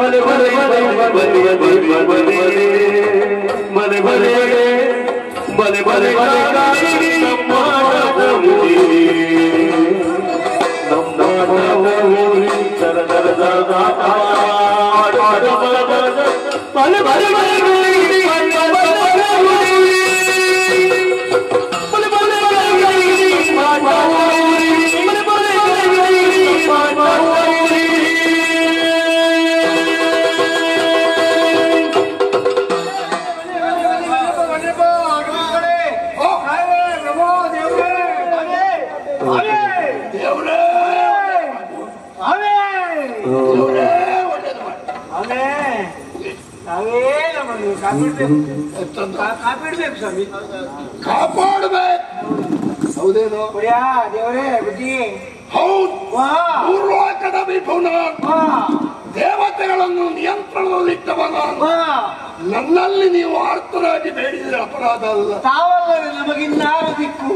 ಮಲೆ ಮಲೆ ಮಲೆ ಮಲೆ ಮಲೆ ಮಲೆ ಮಲೆ ಮಲೆ ಮಲೆ ಮಲೆ ನಮ್ಮ ಊರಿ ನಮ್ಮ ಊರಿ ತರ ತರ ತರ ಮಲೆ ಮಲೆ ಮಲೆ ಕಾಪಿಡ್ಬೇಕು ಸ್ವಾಮಿ ಕಾಪಾಡಬೇಕು ಹೌದೇನೋ ಒಡೆಯ ದೇವರೇ ಬುದ್ಧಿ ಹೌದು ವಾ ಪೂರ್ವಾಕದ ವಿಪುನ ವಾ ದೇವತೆಗಳನ್ನು ನಿಯಂತ್ರಣದಲ್ಲಿಟ್ಟವ ನಾನು ವಾ ನನ್ನಲ್ಲಿ ನೀವು ಆರ್ತರಾಗಿ ಬೇಡಿದರೆ ಅಪರಾಧ ಅಲ್ಲ ತಾವಲ್ಲದೆ ನಮಗಿನ್ನಾರು ದಿಕ್ಕು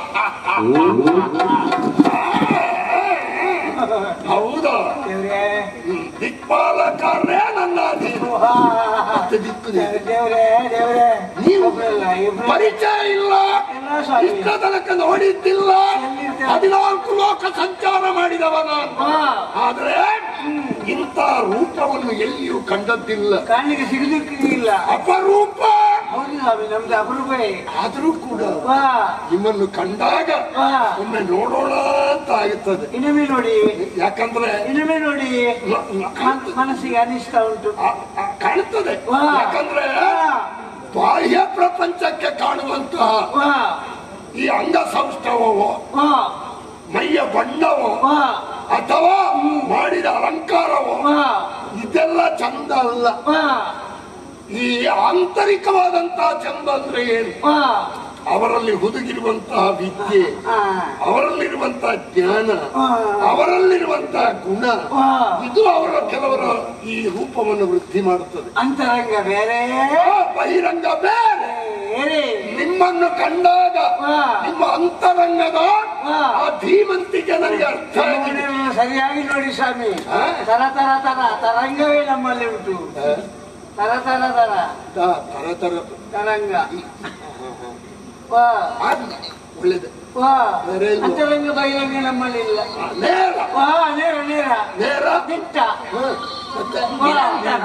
ಹೌದಾ ದೇವ್ರೇ ದಿಕ್ಪಾಲಕರೇ ನನ್ನ ಅಧೀನ ವಾ. ಮತ್ತೆ ದಿಕ್ಕು ನೀನು. ದೇವ್ರೇ ದೇವ್ರೇ ನೀವು ಒಬ್ರಲ್ಲ ಇಬ್ರು ಪರಿಚಯ ಇಲ್ಲ ಎಲ್ಲ ಸ್ವಾಮಿ ಇಷ್ಟ ತನಕ ನೋಡಿದ್ದಿಲ್ಲ ಹದಿನಾಲ್ಕು ಲೋಕ ಸಂಚಾರ ಮಾಡಿದವ ನಾನು ವಾ ಆದ್ರೆ ಇಂಥ ರೂಪವನ್ನು ಎಲ್ಲಿಯೂ ಕಂಡದ್ದಿಲ್ಲ ಕಣ್ಣಿಗೆ ಸಿಗಲಿಕ್ಕಿಲ್ಲ ಅಪರೂಪ ಹೌದು ಸ್ವಾಮಿ ನಮ್ದು ಅಪರೂಪೇ ಆದರೂ ಕೂಡ ವಾ ನಿಮ್ಮನ್ನು ಕಂಡಾಗ ವಾ ಒಮ್ಮೆ ನೋಡೋಣ ಅಂತ ಆಗುತ್ತದೆ ಇನ್ನೊಮ್ಮೆ ನೋಡಿ ಯಾಕಂದ್ರೆ ಇನ್ನೊಮ್ಮೆ ನೋಡಿ ನ- ನ- ಮನ್- ಮನಸ್ಸಿಗೆ ಅನಿಸ್ತಾ ಉಂಟು ಆ- ಆ ಕಾಣುತ್ತದೆ ವಾ. ಯಾಕಂದ್ರೆ ವಾ. ಬಾಹ್ಯ ಪ್ರಪಂಚಕ್ಕೆ ಕಾಣುವಂತಹ ವಾ ಈ ಅಂಗ ಸೌಷ್ಠವೋ ವಾ ಮೈಯ ಬಣ್ಣವೋ ವಾ ಅಥವಾ ಮಾಡಿದ ಅಲಂಕಾರವೋ ವಾ ಇದೆಲ್ಲ ಚಂದ ಅಲ್ಲ ವಾ ಈ ಆಂತರಿಕವಾದಂತಹ ಚಂದ ಅಂದ್ರೆ ಏನು ವಾ ಅವರಲ್ಲಿ ಹುದುಗಿರುವಂತಹ ವಿದ್ಯೆ ಆ, ಅವರಲ್ಲಿರುವಂತಹ ಜ್ಞಾನ ಆ, ಅವರಲ್ಲಿರುವಂತಹ ಗುಣ ವಾ ಇದು ಅವರ ಕೆಲವರ ಈ ರೂಪವನ್ನು ವೃದ್ಧಿ ಮಾಡುತ್ತದೆ ಅಂತರಂಗ ಬೇರೆ ಆ ಬಹಿರಂಗ ಬೇರೆ ಬೇರೆ ನಿಮ್ಮನ್ನು ಕಂಡಾಗ ವಾ ನಿಮ್ಮ ಅಂತರಂಗದ ವಾ ಆ ಧೀಮಂತಿಗೆ ನನಗೆ ಅರ್ಥ ಆಗಿದೆ ನೀವು ಸರಿಯಾಗಿ ನೋಡಿ ಸ್ವಾಮಿ ಆ? ತರ ತರ ತರ ತರಂಗವೇ ನಮ್ಮಲ್ಲಿ ಉಂಟು ತರ ತರ ತರ ತ- ತರ ತರ ತರಂಗ ವಾ ಆಗ್ಲಿ. ಒಳ್ಳೇದು ವಾ ಬೇರೆ ಇಲ್ವಾ? ಅಂತರಂಗ ಬಹಿರಂಗ ನಮ್ಮಲ್ಲಿ ಇಲ್ಲ ಆ, ನೇರ ವಾ ನೇರ ನೇರ ನೇರ ದಿಟ್ಟ ಹ, ಮತ್ತೆ ವಾ ಅಂತಾರ.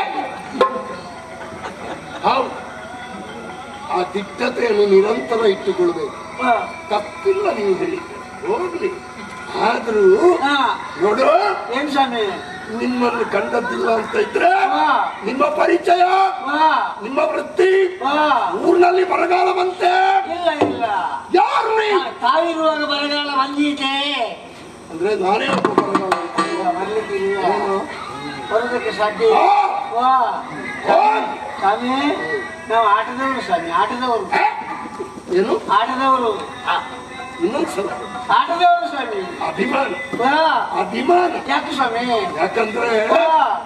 ಹೌದು ಆ ದಿಟ್ಟತೆಯನ್ನು ನಿರಂತರ ಇಟ್ಟುಕೊಳ್ಬೇಕು ವಾ ತಪ್ಪಿಲ್ಲ ನೀವು ಹೇಳಿದ್ರೆ ಹೋಗ್ಲಿ ಆದ್ರೂ ಹಾ ನೋಡು ಏನ್ ಸ್ವಾಮಿ ನಿಮ್ಮನ್ನು ಕಂಡದ್ದಿಲ್ಲ ಅಂತ ಇದ್ರೆ ವಾ ನಿಮ್ಮ ಪರಿಚಯ ವಾ ನಿಮ್ಮ ವೃತ್ತಿ ವಾ ಊರಿನಲ್ಲಿ ಬರಗಾಲ ಬಂತೆ ಇಲ್ಲ ಇಲ್ಲ ಯಾರು ನೀ ತಾ- ತಾವಿರುವಾಗ ಬರಗಾಲ ಬಂದಿದೆ ಅಂದ್ರೆ ನಾನೇ ಒಬ್ಬ ಬರಗಾಲ ಅಂತ. ಇಲ್ಲ, ಬರ್ಲಿಕ್ಕೆ ಇಲ್ಲ ಏನು? ಬರೋದಕ್ಕೆ ಸಾಧ್ಯ ಆ, ಇಲ್ಲ ವಾ ಆ, ಸ್ವಾಮಿ ನಾವು ಆಟದವರು ಸ್ವಾಮಿ ಆಟದವರು ಆ, ಏನು ಆಟದವರು ಆ, ಇನ್ನೊಂದ್ಸಲ ಆಟದವರು ಸ್ವಾಮಿ ಅಭಿಮಾನ ವಾ ಅಭಿಮಾನ ಯಾಕೆ ಸ್ವಾಮಿ ಯಾಕಂದ್ರೆ ವಾ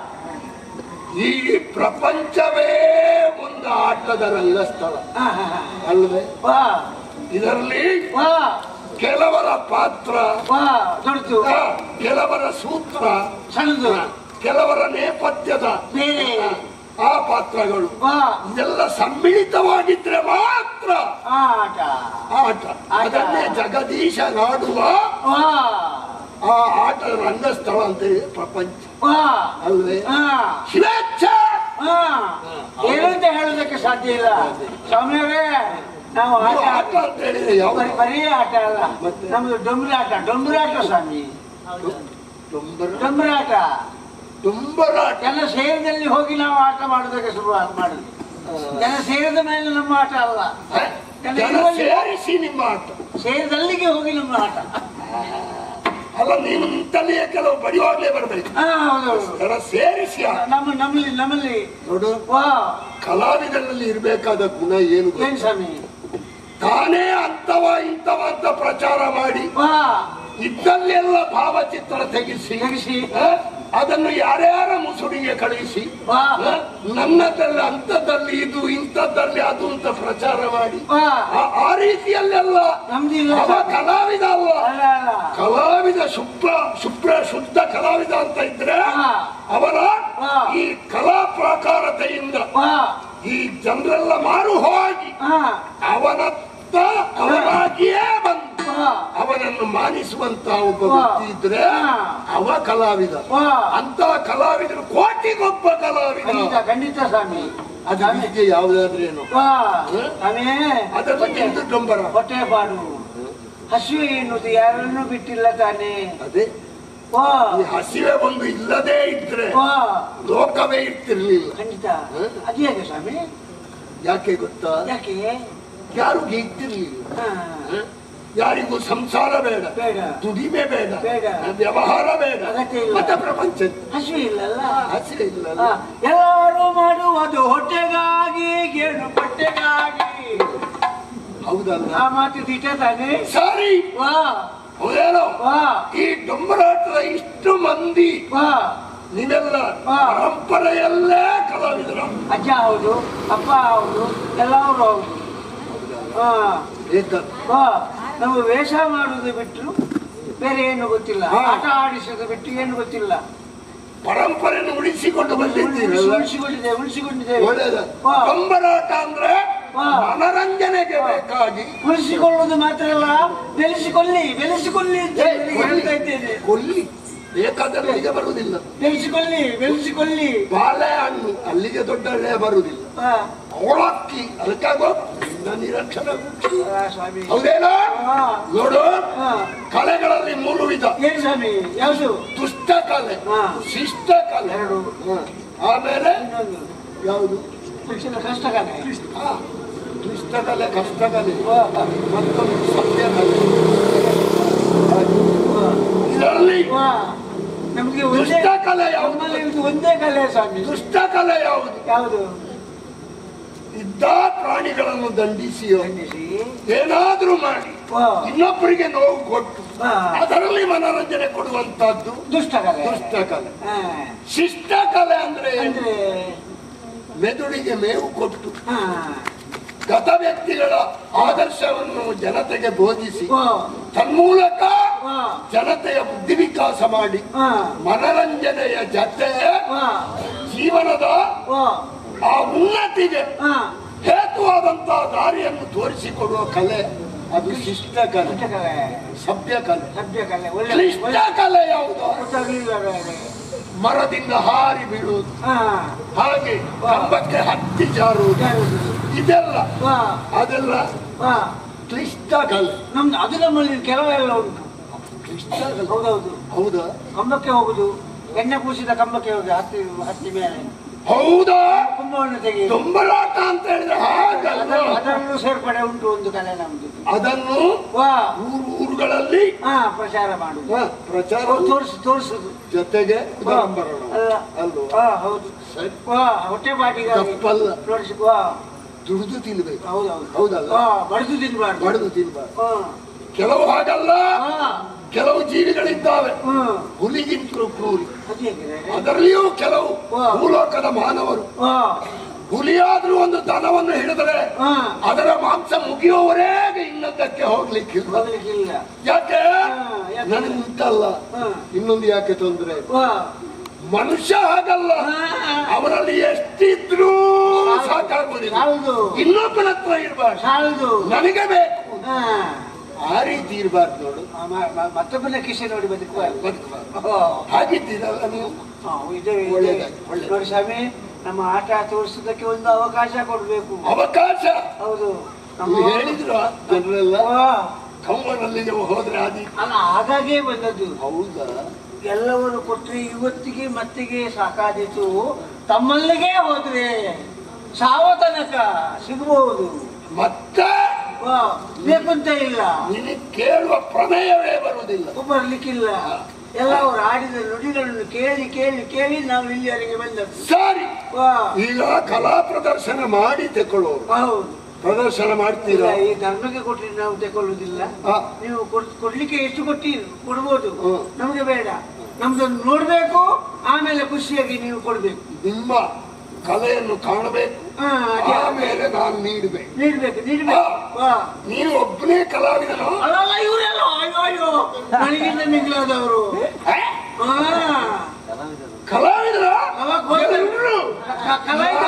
ಈ ಪ್ರಪಂಚವೇ ಒಂದು ಆಟದ ರಂಗಸ್ಥಳ ಹಾ, ಹಾ, ಹಾ. ಅಲ್ವೇ ವಾ ಇದರಲ್ಲಿ ವಾ ಕೆಲವರ ಪಾತ್ರ ವಾ ದೊಡ್ಡದು ಆ, ಕೆಲವರ ಸೂತ್ರ ಸಣ್ಣದು ಕೆಲವರ ನೇಪಥ್ಯದ ಬೇರೆ ಆ ಪಾತ್ರಗಳು ವಾ ಇದೆಲ್ಲ ಸಮ್ಮಿಳಿತವಾಗಿದ್ರೆ ಮಾತ್ರ ಆಟ ಆಟ ಅದನ್ನೇ ಜಗದೀಶ ನಾಡುವ ವಾ ಆ ಆಟ ರಂಗಸ್ಥಳ ಅಂತ ಹೇಳಿ ಪ್ರಪಂಚ ವಾ ಅಲ್ವೇ ಹಾ ಶಿವೇಚ್ಛೆ ಹಾ ಏನಂತ ಹೇಳೋದಕ್ಕೆ ಸಾಧ್ಯ ಇಲ್ಲ ಸ್ವಾಮಿಯವರೇ ನಾವು ಆಟ ನೀವು ಆಟ ಅಂತ ಹೇಳಿದ್ರೆ ಯಾವ ಬರೀ ಬರೀ ಆಟ ಅಲ್ಲ ಮತ್ತೆ? ನಮ್ದು ಡೊಂಬರಾಟ ಡೊಂಬರಾಟ ಸ್ವಾಮಿ ತುಂಬರ ಡೊಂಬರಾಟ ತುಂಬರಾಟ ಎಲ್ಲ ಸೇರಿದಲ್ಲಿ ಹೋಗಿ ನಾವು ಆಟ ಮಾಡೋದಕ್ಕೆ ಶುರುವಾತ ಮಾಡುದು ಜನ ಸೇರಿದ ಮೇಲೆ ನಮ್ಮ ಆಟ ಅಲ್ಲ ಜನ ಸೇರಿಸಿ ನಿಮ್ಮ ಆಟ ಸೇರಿದಲ್ಲಿಗೆ ಹೋಗಿ ನಮ್ಮ ಆಟ ಅಲ್ಲ ನೀವು ನಿಂತಲ್ಲಿಯೇ ಕೆಲವು ಬಡಿವಾಗ್ಲೇ ಬರ್ಬೇಕು ಹಾ ಹೌದೌದು ಜನ ಸೇರಿಸಿ ಆಟ. ನಮ್ಮ ನಮ್ಮಲ್ಲಿ ನಮ್ಮಲ್ಲಿ ನೋಡು ವಾ ಕಲಾವಿದರಲ್ಲಿ ಇರಬೇಕಾದ ಗುಣ ಏನು ಗೊತ್ತಾ? ಏನ್ ಸ್ವಾಮಿ ತಾನೇ ಅಂತವ ಇಂಥವ ಅಂತ ಪ್ರಚಾರ ಮಾಡಿ ವಾ ಇದ್ದಲ್ಲೆಲ್ಲ ಭಾವಚಿತ್ರ ತೆಗೆಸಿ ತೆಗಿಸಿ ಆ, ಅದನ್ನು ಯಾರ್ಯಾರ ಮುಸುಡಿಗೆ ಕಳುಹಿಸಿ ವಾ ಆ, ನನ್ನದಲ್ಲಿ ಅಂತದಲ್ಲಿ ಇದು ಇಂಥದ್ದಲ್ಲಿ ಅದು ಅಂತ ಪ್ರಚಾರ ಮಾಡಿ ವಾ ಆ- ಆ ರೀತಿಯಲ್ಲೆಲ್ಲ ನಮ್ದಿಲ್ಲ ಅವ ಕಲಾವಿದ ಅಲ್ಲ ಅಲ್ಲ ಅಲ್ಲ ಕಲಾವಿದ ಶುಭ್ರ ಶುಭ್ರ ಶುದ್ಧ ಕಲಾವಿದ ಅಂತ ಇದ್ರೆ ಹಾ. ಅವರ ಹಾ. ಈ ಕಲಾ ಪ್ರಾಕಾರತೆಯಿಂದ ವಾ ಈ ಜನರೆಲ್ಲ ಮಾರು ಹೋಗಿ ಹಾ ಅವನತ್ತ ಅವನಾಗಿಯೇ ಬಂದು ವಾ ಅವನನ್ನು ಮಾನಿಸುವಂತ ಒಬ್ಬ ವಾ. ವ್ಯಕ್ತಿ ಇದ್ರೆ ಹಾ. ಅವ ಕಲಾವಿದ ವಾ ಅಂತ ಕಲಾವಿದರು ಕೋಟಿಗೊಬ್ಬ ಕಲಾವಿದ ಖಂಡಿತ ಖಂಡಿತ ಸ್ವಾಮಿ ಅದು ಸ್ವಾಮಿ. ವಿದ್ಯೆ ಯಾವುದಾದ್ರೇನು ವಾ ಹ? ಸ್ವಾಮಿ ಅದರ ಹೊಟ್ಟೆ- ಹಿಂದೂ ಡೊಂಬರ ಹೊಟ್ಟೆ ಪಾಡು ಹಸಿವೆ ಎನ್ನುವುದು ಯಾರನ್ನೂ ಬಿಟ್ಟಿಲ್ಲ ತಾನೇ ಅದೇ ವಾ ಈ ಹಸಿವೆ ಒಂದು ಇಲ್ಲದೆ ಇದ್ರೆ ವಾ ಲೋಕವೇ ಇರ್ತಿರ್ಲಿಲ್ಲ ಖಂಡಿತ ಹ? ಅದು ಹೇಗೆ ಸ್ವಾಮಿ ಯಾಕೆ ಗೊತ್ತಾ ಯಾಕೆ ಯಾರು ಇರ್ತಿರ್ಲಿಲ್ಲ ಹಾ, ಹ? ಯಾರಿಗೂ ಸಂಸಾರ ಬೇಡ ಬೇಡ ದುಡಿಮೆ ಬೇಡ ಬೇಡ. ವ್ಯವಹಾರ ಬೇಡ ಅಗತ್ಯ ಇಲ್ಲ. ಮತ್ತೆ ಪ್ರಪಂಚ ಹಸಿವೆ ಇಲ್ಲಲ್ಲ ಹಸಿವೆ ಇಲ್ಲ ಹಾ, ಎಲ್ಲರೂ ಮಾಡುವುದು ಹೊಟ್ಟೆಗಾಗಿ ಗೇಣು ಬಟ್ಟೆಗಾಗಿ ಹೌದಲ್ಲ ಆ ಮಾತು ದಿಟ ತಾನೇ ಸರಿ ವಾ ಹೌದೇನೋ ವಾ ಈ ಡೊಂಬರಾಟದ ಇಷ್ಟು ಮಂದಿ ವಾ ನೀವೆಲ್ಲ ಹಾ. ಪರಂಪರೆಯಲ್ಲೇ ಕಲಾವಿದರು ಅಜ್ಜ ಹೌದು ಅಪ್ಪ ಹೌದು ಎಲ್ಲರೂ ಹೌದು ಹಾ ಏಕ ವಾ ನಾವು ವೇಷ ಮಾಡುವುದು ಬಿಟ್ಟು ಬೇರೆ ಏನು ಗೊತ್ತಿಲ್ಲ ಹಾ. ಆಟ ಆಡಿಸೋದು ಬಿಟ್ಟು ಏನು ಗೊತ್ತಿಲ್ಲ ಪರಂಪರೆಯನ್ನು ಉಳಿಸಿಕೊಂಡು ಉಳಿಸಿ- ಬಂದಿದ್ದೀರಲ್ಲ ಉಳಿಸಿಕೊಂಡಿದ್ದೇವೆ ಉಳಿಸಿಕೊಂಡಿದ್ದೇವೆ ಒಳ್ಳೆಯದ ಹಾ. ಡೊಂಬರಾಟ ಅಂದ್ರೆ ಹಾ. ಮನರಂಜನೆಗೆ ಬೇಕಾಗಿ ಉಳಿಸಿಕೊಳ್ಳುವುದು ಮಾತ್ರ ಅಲ್ಲ ಬೆಳೆಸಿಕೊಳ್ಳಿ ಬೆಳೆಸಿಕೊಳ್ಳಿ ಅಂತ ಏ, ನಿಮಗೆ ಹೇಳ್ತಾ ಇದ್ದೇನೆ ಕೊಲ್ಲಿ ಬೇಕಾದರೆ ಇಲ್ಲಿಗೆ ಬರುವುದಿಲ್ಲ ಬೆಳೆಸಿಕೊಳ್ಳಿ ಬೆಳೆಸಿಕೊಳ್ಳಿ ಬಾಳೆಹಣ್ಣು ಅಲ್ಲಿಗೆ ದೊಡ್ಡ ಹಳ್ಳೆ ಬರುವುದಿಲ್ಲ ಹಾ. ಅವಳಕ್ಕಿ ಅದಕ್ಕಾಗೋ ನಿನ್ನ ನಿರಕ್ಷರ ಮುಖ್ಯ. ಆ, ಸ್ವಾಮಿ ಹೌದೇನೋ ಹಾ. ನೋಡು ಹಾ. ಕಲೆಗಳಲ್ಲಿ ಮೂರು ವಿಧ ಏನ್ ಸ್ವಾಮಿ ಯಾವುದು ದುಷ್ಟ ಕಲೆ ಹಾ. ಶಿಷ್ಟ ಕಲೆ ಎರಡು ಹಾ. ಆಮೇಲೆ ಇನ್ನೊಂದು ಯಾವುದು ಶಿಕ್ಷಣ ಕಷ್ಟಕಲೆ ಹಾ. ದುಷ್ಟ ಕಲೆ ಕಷ್ಟ ಕಲೆ ವಾ. ಮತ್ತೊಂದು ಸತ್ಯ ಕಲೆ ವಾ. ಇದರಲ್ಲಿ ವಾ. ನಮ್ಗೆ ಒಂದೇ ದುಷ್ಟ ಕಲೆ ಯಾವುದು ನಮ್ಮಲ್ಲಿ ಇರುವುದು ಒಂದೇ ಕಲೆ ಸ್ವಾಮಿ ದುಷ್ಟ ಕಲೆ ಯಾವುದು ಯಾವುದು ಇದ್ದ ಪ್ರಾಣಿಗಳನ್ನು ದಂಡಿಸಿಯೋ ಖಂಡಿಸಿ ಏನಾದ್ರೂ ಮಾಡಿ ವಾ. ಇನ್ನೊಬ್ಬರಿಗೆ ನೋವು ಕೊಟ್ಟು ವಾ. ಅದರಲ್ಲಿ ಮನೋರಂಜನೆ ಕೊಡುವಂತಹದ್ದು ದುಷ್ಟ ಕಲೆ ದುಷ್ಟ ಕಲೆ ಹಾ. ಶಿಷ್ಟ ಕಲೆ ಅಂದ್ರೆ ಏನು? ಅಂದ್ರೆ ಮೆದುಳಿಗೆ ಮೇವು ಕೊಟ್ಟು ಹಾ. ಗತ ವ್ಯಕ್ತಿಗಳ ಆದರ್ಶವನ್ನು ಜನತೆಗೆ ಬೋಧಿಸಿ ವಾ. ತನ್ಮೂಲಕ ವಾ. ಜನತೆಯ ಬುದ್ಧಿ ವಿಕಾಸ ಮಾಡಿ ಹಾ. ಮನರಂಜನೆಯ ಜತೆ ವಾ. ಜೀವನದ ವಾ. ಆ ಉನ್ನತಿಗೆ ಹಾ. ಹೇತುವಾದಂತಹ ದಾರಿಯನ್ನು ತೋರಿಸಿಕೊಡುವ ಕಲೆ ಅದು ಶಿಷ್ಟ ಕಲೆ ದುಷ್ಟ ಕಲೆ ಸಭ್ಯ ಕಲೆ ಸಭ್ಯ ಕಲೆ ಒಳ್ಳೆ ಕ್ಲಿಷ್ಟ ಒಳ್ಳೆ ಕಲೆ ಯಾವುದು ಗೊತ್ತಾಗ್ಲಿಲ್ಲ ಬೇರೆ. ಮರದಿಂದ ಹಾರಿ ಬೀಳುವುದು ಹಾ. ಹಾಗೆ ಕಂಬಕ್ಕೆ ಹತ್ತಿ ಜಾರುವುದು ಯಾವುದು? ಇದೆಲ್ಲ ವಾ. ಅದೆಲ್ಲ ವಾ. ಕ್ಲಿಷ್ಟ ಕಲೆ ನಮ್ದು ಅದು ನಮ್ಮಲ್ಲಿ ಕೆಲವೆಲ್ಲ ಉಂಟು ಕ್ಲಿಷ್ಟ ಕಲೆ ಹೌದೌದು ಹೌದಾ ಕಂಬಕ್ಕೆ ಹೋಗುದು ಎಣ್ಣೆ ಪೂಸಿದ ಕಂಬಕ್ಕೆ ಹೋಗುದು ಹತ್ತಿ ಹತ್ತಿ ಮೇಲೆ ಹೌದಾ ಕುಂಭವನ್ನು ತೆಗೆಯುದು ತುಂಬಲಾಟ ಅಂತ ಹೇಳಿದ್ರೆ ಹಾಗಲ್ಲ ಅದರ- ಅದರಲ್ಲೂ ಸೇರ್ಪಡೆ ಉಂಟು ಒಂದು ಕಲೆ ನಮ್ದು ಅದನ್ನು ವಾ ಊರು ಊರುಗಳಲ್ಲಿ ಹಾ ಪ್ರಚಾರ ಮಾಡುದು ಹ, ಪ್ರಚಾರ ತೋರಿಸಿ ತೋರಿಸುದು ಜೊತೆಗೆ ವಾ. ವಿಡಂಬರಣ. ಅಲ್ಲ ಅಲ್ವಾ ಹಾ ಹೌದು ಸರಿ. ವಾ ಹೊಟ್ಟೆ ಪಾಟಿಗಾಗಿ ತಪ್ಪಲ್ಲ. ತೋರಿಸಿ ವಾ ದುಡಿದು ತಿನ್ಬೇಕು ಹೌದೌದು ಹೌದಲ್ಲ? ಹಾ ಬಡಿದು ತಿನ್ಬಾರ್ದು ಬಡಿದು ತಿನ್ಬಾರ್ದು ಹಾ ಕೆಲವು ಹಾಗಲ್ಲ ಹಾ ಕೆಲವು ಜೀವಿಗಳಿದ್ದಾವೆ ಹ್ಮ್ ಹುಲಿಗಿಂತಲೂ ಕ್ರೂರಿ ಅದು ಹೇಗಿದೆ ಅದರಲ್ಲಿಯೂ ಕೆಲವು ವಾ. ಭೂಲೋಕದ ಮಾನವರು ವಾ ಹುಲಿಯಾದ್ರೂ ಒಂದು ದನವನ್ನು ಹಿಡಿದ್ರೆ ಹಾ ಅದರ ಮಾಂಸ ಮುಗಿಯುವವರೆಗೆ ಇನ್ನೊಂದಕ್ಕೆ ಹೋಗ್ಲಿಕ್ಕಿಲ್ಲ ಹೋಗ್ಲಿಕ್ಕಿಲ್ಲ ಯಾಕೆ ಹಾ, ಯಾಕೆ? ನನಗೆ ಉಂಟಲ್ಲ ಹಾ. ಇನ್ನೊಂದು ಯಾಕೆ ತೊಂದ್ರೆ ವಾ ಮನುಷ್ಯ ಹಾಗಲ್ಲ ಹಾ. ಅವರಲ್ಲಿ ಎಷ್ಟಿದ್ರೂ ಸಾಕಾಗುವುದಿಲ್ಲ ಹೌದು ಇನ್ನೊಬ್ಬನ ಹತ್ರ ಇರಬಾರ್ದು ಸಾಲದು ನನಗೆ ಬೇಕು ಹಾ ಆ ರೀತಿ ಇರಬಾರ್ದು ನೋಡು ಮ- ಮ- ಮತ್ತೊಬ್ಬನ ಕಿಸೆ ನೋಡಿ ಬದುಕುವ ಬದುಕಬಾರ್ದು ಹಾಗಿದ್ದೀರಲ್ಲ ನೀವು ಇದ್ದೇವೆ ಒಳ್ಳೆದಾಗಿ, ಒಳ್ಳೆದು. ನೋಡಿ ಸ್ವಾಮಿ ನಮ್ಮ ಆಟ ತೋರಿಸೋದಕ್ಕೆ ಒಂದು ಅವಕಾಶ ಕೊಡ್ಬೇಕು ಅವಕಾಶ ಹೌದು ನೀವು ನಮ್ಮ ಹೇಳಿದ್ರು ಜನರೆಲ್ಲ ವಾ. ಕಂಬನಲ್ಲಿ ನೀವು ಹೋದ್ರೆ ಆದಿ ಅಲ್ಲ ಹಾಗಾಗೇ ಬಂದದ್ದು ಹೌದಾ ಎಲ್ಲವರು ಕೊಟ್ರೆ ಇವತ್ತಿಗೆ ಮತ್ತಿಗೆ ಸಾಕಾದೀತು ತಮ್ಮಲ್ಲಿಗೆ ಹೋದ್ರೆ ಸಾವ ತನಕ ಸಿಗಬಹುದು ಮತ್ತೆ ವಾ ಬೇಕಂತ ಇಲ್ಲ ನಿನಗೆ ಕೇಳುವ ಪ್ರಮೇಯವೇ ಬರುವುದಿಲ್ಲ ಬರ್ಲಿಕ್ಕಿಲ್ಲ ಎಲ್ಲ ಅವರು ಆಡಿದ ನುಡಿಗಳನ್ನು ಕೇಳಿ ಕೇಳಿ ಕೇಳಿ ನಾವು ಇಲ್ಲಿವರೆಗೆ ಬಂದದ್ದು ಸರಿ ವಾ ಈಗ ಕಲಾ ಪ್ರದರ್ಶನ ಮಾಡಿ ತಕೊಳ್ಳೋರು ಹೌದು ಪ್ರದರ್ಶನ ಇಲ್ಲ ಮಾಡ್ತೀರಾ ಈ ಧರ್ಮಕ್ಕೆ ಕೊಟ್ಟರೆ ನಾವು ತಗೊಳ್ಳುದಿಲ್ಲ ಆ, ನೀವು ಕೊಡ್- ಕೊಡ್ಲಿಕ್ಕೆ ಎಷ್ಟು ಕೊಟ್ಟಿರು ಕೊಡ್ಬೋದು ಹ್ಮ್. ನಮ್ಗೆ ಬೇಡ ನಮ್ದೊಂದು ನೋಡ್ಬೇಕು ಆಮೇಲೆ ಖುಷಿಯಾಗಿ ನೀವು ಕೊಡ್ಬೇಕು ನಿಮ್ಮ ಕಲೆಯನ್ನು ಕಾಣಬೇಕು ಹಾ ಅದೇ ಆಮೇಲೆ ನಾನು ನೀಡಬೇಕು ನೀಡ್ಬೇಕು ನೀಡ್ಬೇಕು ವಾ ನೀನು ಒಬ್ಬನೇ ಕಲಾವಿದನು ಅಲ್ಲಲ್ಲ ಇವರೆಲ್ಲ ಅಯ್ಯೋ ಅಯ್ಯೋ ನನಗಿಂತ ಮಿಗಿಲಾದವರು ಹಾ ಕಲಾವಿದರ ಅವಾಗ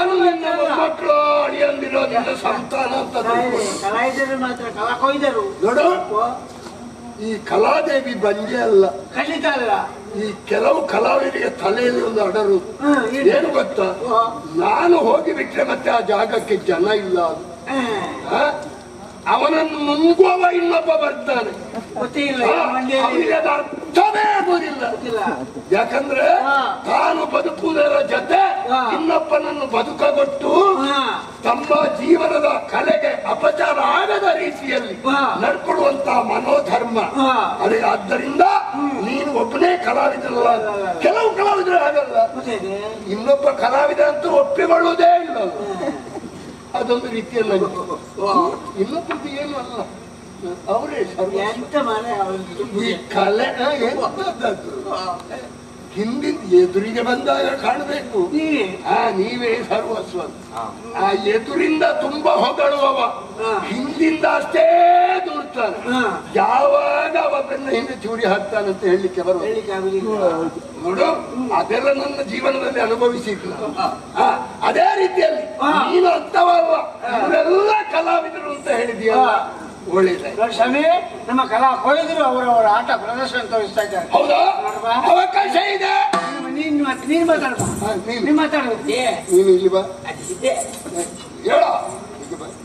ನಾನು ನಿನ್ನ ಮೊಮ್ಮಕ್ಕಳು ಅಳಿಯಂದಿರೋ ನಿನ್ನ ಸಂತಾನ ಅಂತ ತಿಳ್ಕೊಂಡು. ಕಲಾವಿದರು ಮಾತ್ರ ಕಲಾ ಕೊಯ್ದರು ನೋಡು ಈ ಕಲಾದೇವಿ ಬಂಜೆ ಅಲ್ಲ ಖಂಡಿತ ಅಲ್ಲ ಈ ಕೆಲವು ಕಲಾವಿದರಿಗೆ ತಲೆಯಲ್ಲಿ ಒಂದು ಅಡರು ಹ್ಮ್, ಏನು? ಏನು ಗೊತ್ತಾ ಓ. ನಾನು ಹೋಗಿ ಬಿಟ್ರೆ ಮತ್ತೆ ಆ ಜಾಗಕ್ಕೆ ಜನ ಇಲ್ಲ ಅದು ಹ್ಮ್. ಆ? ಅವನನ್ನು ನುಂಗುವವ ಇನ್ನೊಬ್ಬ ಬರ್ತಾನೆ ಗೊತ್ತಿಲ್ಲ ಆ, ಈ ಮಂಡ್ಯದಲ್ಲಿ ಅವನಿಗೆ ಅದು ಅರ್ಥವೇ ಆಗುವುದಿಲ್ಲ ಗೊತ್ತಿಲ್ಲ ಯಾಕಂದ್ರೆ ಹಾ. ತಾನು ಬದುಕುವುದರ ಜೊತೆ ಹಾ. ಇನ್ನೊಬ್ಬನನ್ನು ಬದುಕಗೊಟ್ಟು ಹಾ. ತಮ್ಮ ಜೀವನದ ಕಲೆಗೆ ಅಪಚಾರ ಆಗದ ರೀತಿಯಲ್ಲಿ ಹಾ. ನಡ್ಕೊಡುವಂತ ಮನೋಧರ್ಮ ಹಾ. ಅದೇ ಆದ್ದರಿಂದ ನೀನು ಒಬ್ಬನೇ ಕಲಾವಿದಲ್ಲ ಕೆಲವು ಕಲಾವಿದರು ಆಗಲ್ಲ ಗೊತ್ತಿದೆ ಇನ್ನೊಬ್ಬ ಕಲಾವಿದ ಅಂತೂ ಒಪ್ಪಿಕೊಳ್ಳುವುದೇ ಇಲ್ಲ ಅದೊಂದು ರೀತಿಯಲ್ಲಿ ಇನ್ನೊಬ್ಬದ್ದು ಏನು ಅಲ್ಲ ಅವರೇ ಸರ್ವ ಎಂತ ಮನೆ ಈ ಕಲೆ ಆ, ಎಂತದ್ದು? ಹಿಂದಿನ ಎದುರಿಗೆ ಬಂದಾಗ ಕಾಣಬೇಕು ನೀವೇ ಆ ನೀವೇ ಸರ್ವಸ್ವ ಆ ಎದುರಿಂದ ತುಂಬಾ ಹೊಗಳುವವ ಹಾ. ಹಿಂದಿಂದ ಅಷ್ಟೇ ದೂರ್ತಾನೆ ಹಾ. ಯಾವಾಗ ಅವ ಬೆನ್ನ ಹಿಂದೆ ಚೂರಿ ಹಾಕ್ತಾನಂತ ಹೇಳಲಿಕ್ಕೆ ಬರುವ ಹೇಳಿಕ್ಕೆ ಆಗುದಿಲ್ಲ ನೋಡು ಅದೆಲ್ಲ ನನ್ನ ಜೀವನದಲ್ಲಿ ಅನುಭವಿಸಿದ್ಲು ಆ, ಅದೇ ರೀತಿಯಲ್ಲಿ ಹಾ. ನೀನು ಅಂತವಲ್ಲ ಇವರೆಲ್ಲ ಕಲಾವಿದರು ಅಂತ ಹೇಳಿದ್ಯಲ್ಲ ಹಾ. ಒಳ್ಳೇದಾಯ್ತು ನೋಡಿ ಸ್ವಾಮಿ ನಮ್ಮ ಕಲಾ ಕೊಯ್ದರು ಅವರವರ ಆಟ ಪ್ರದರ್ಶನ ತೋರಿಸ್ತಾ ಇದ್ದಾರೆ ಹೌದಾ ನೋಡ್ವಾ? ಅವಕಾಶ ಇದೆ ನೀನ್ ಮಾತ್- ನೀನ್ ಮಾತಾಡ್ಬಾ ಹಾ, ನೀನು ನೀನ್ ಮಾತಾಡ್ಬೇಕು ನೀನು ಇಲ್ಲಿ ಬಾ ಅದಿದೆ ಹೇಳ ಈಗ ಬಾ.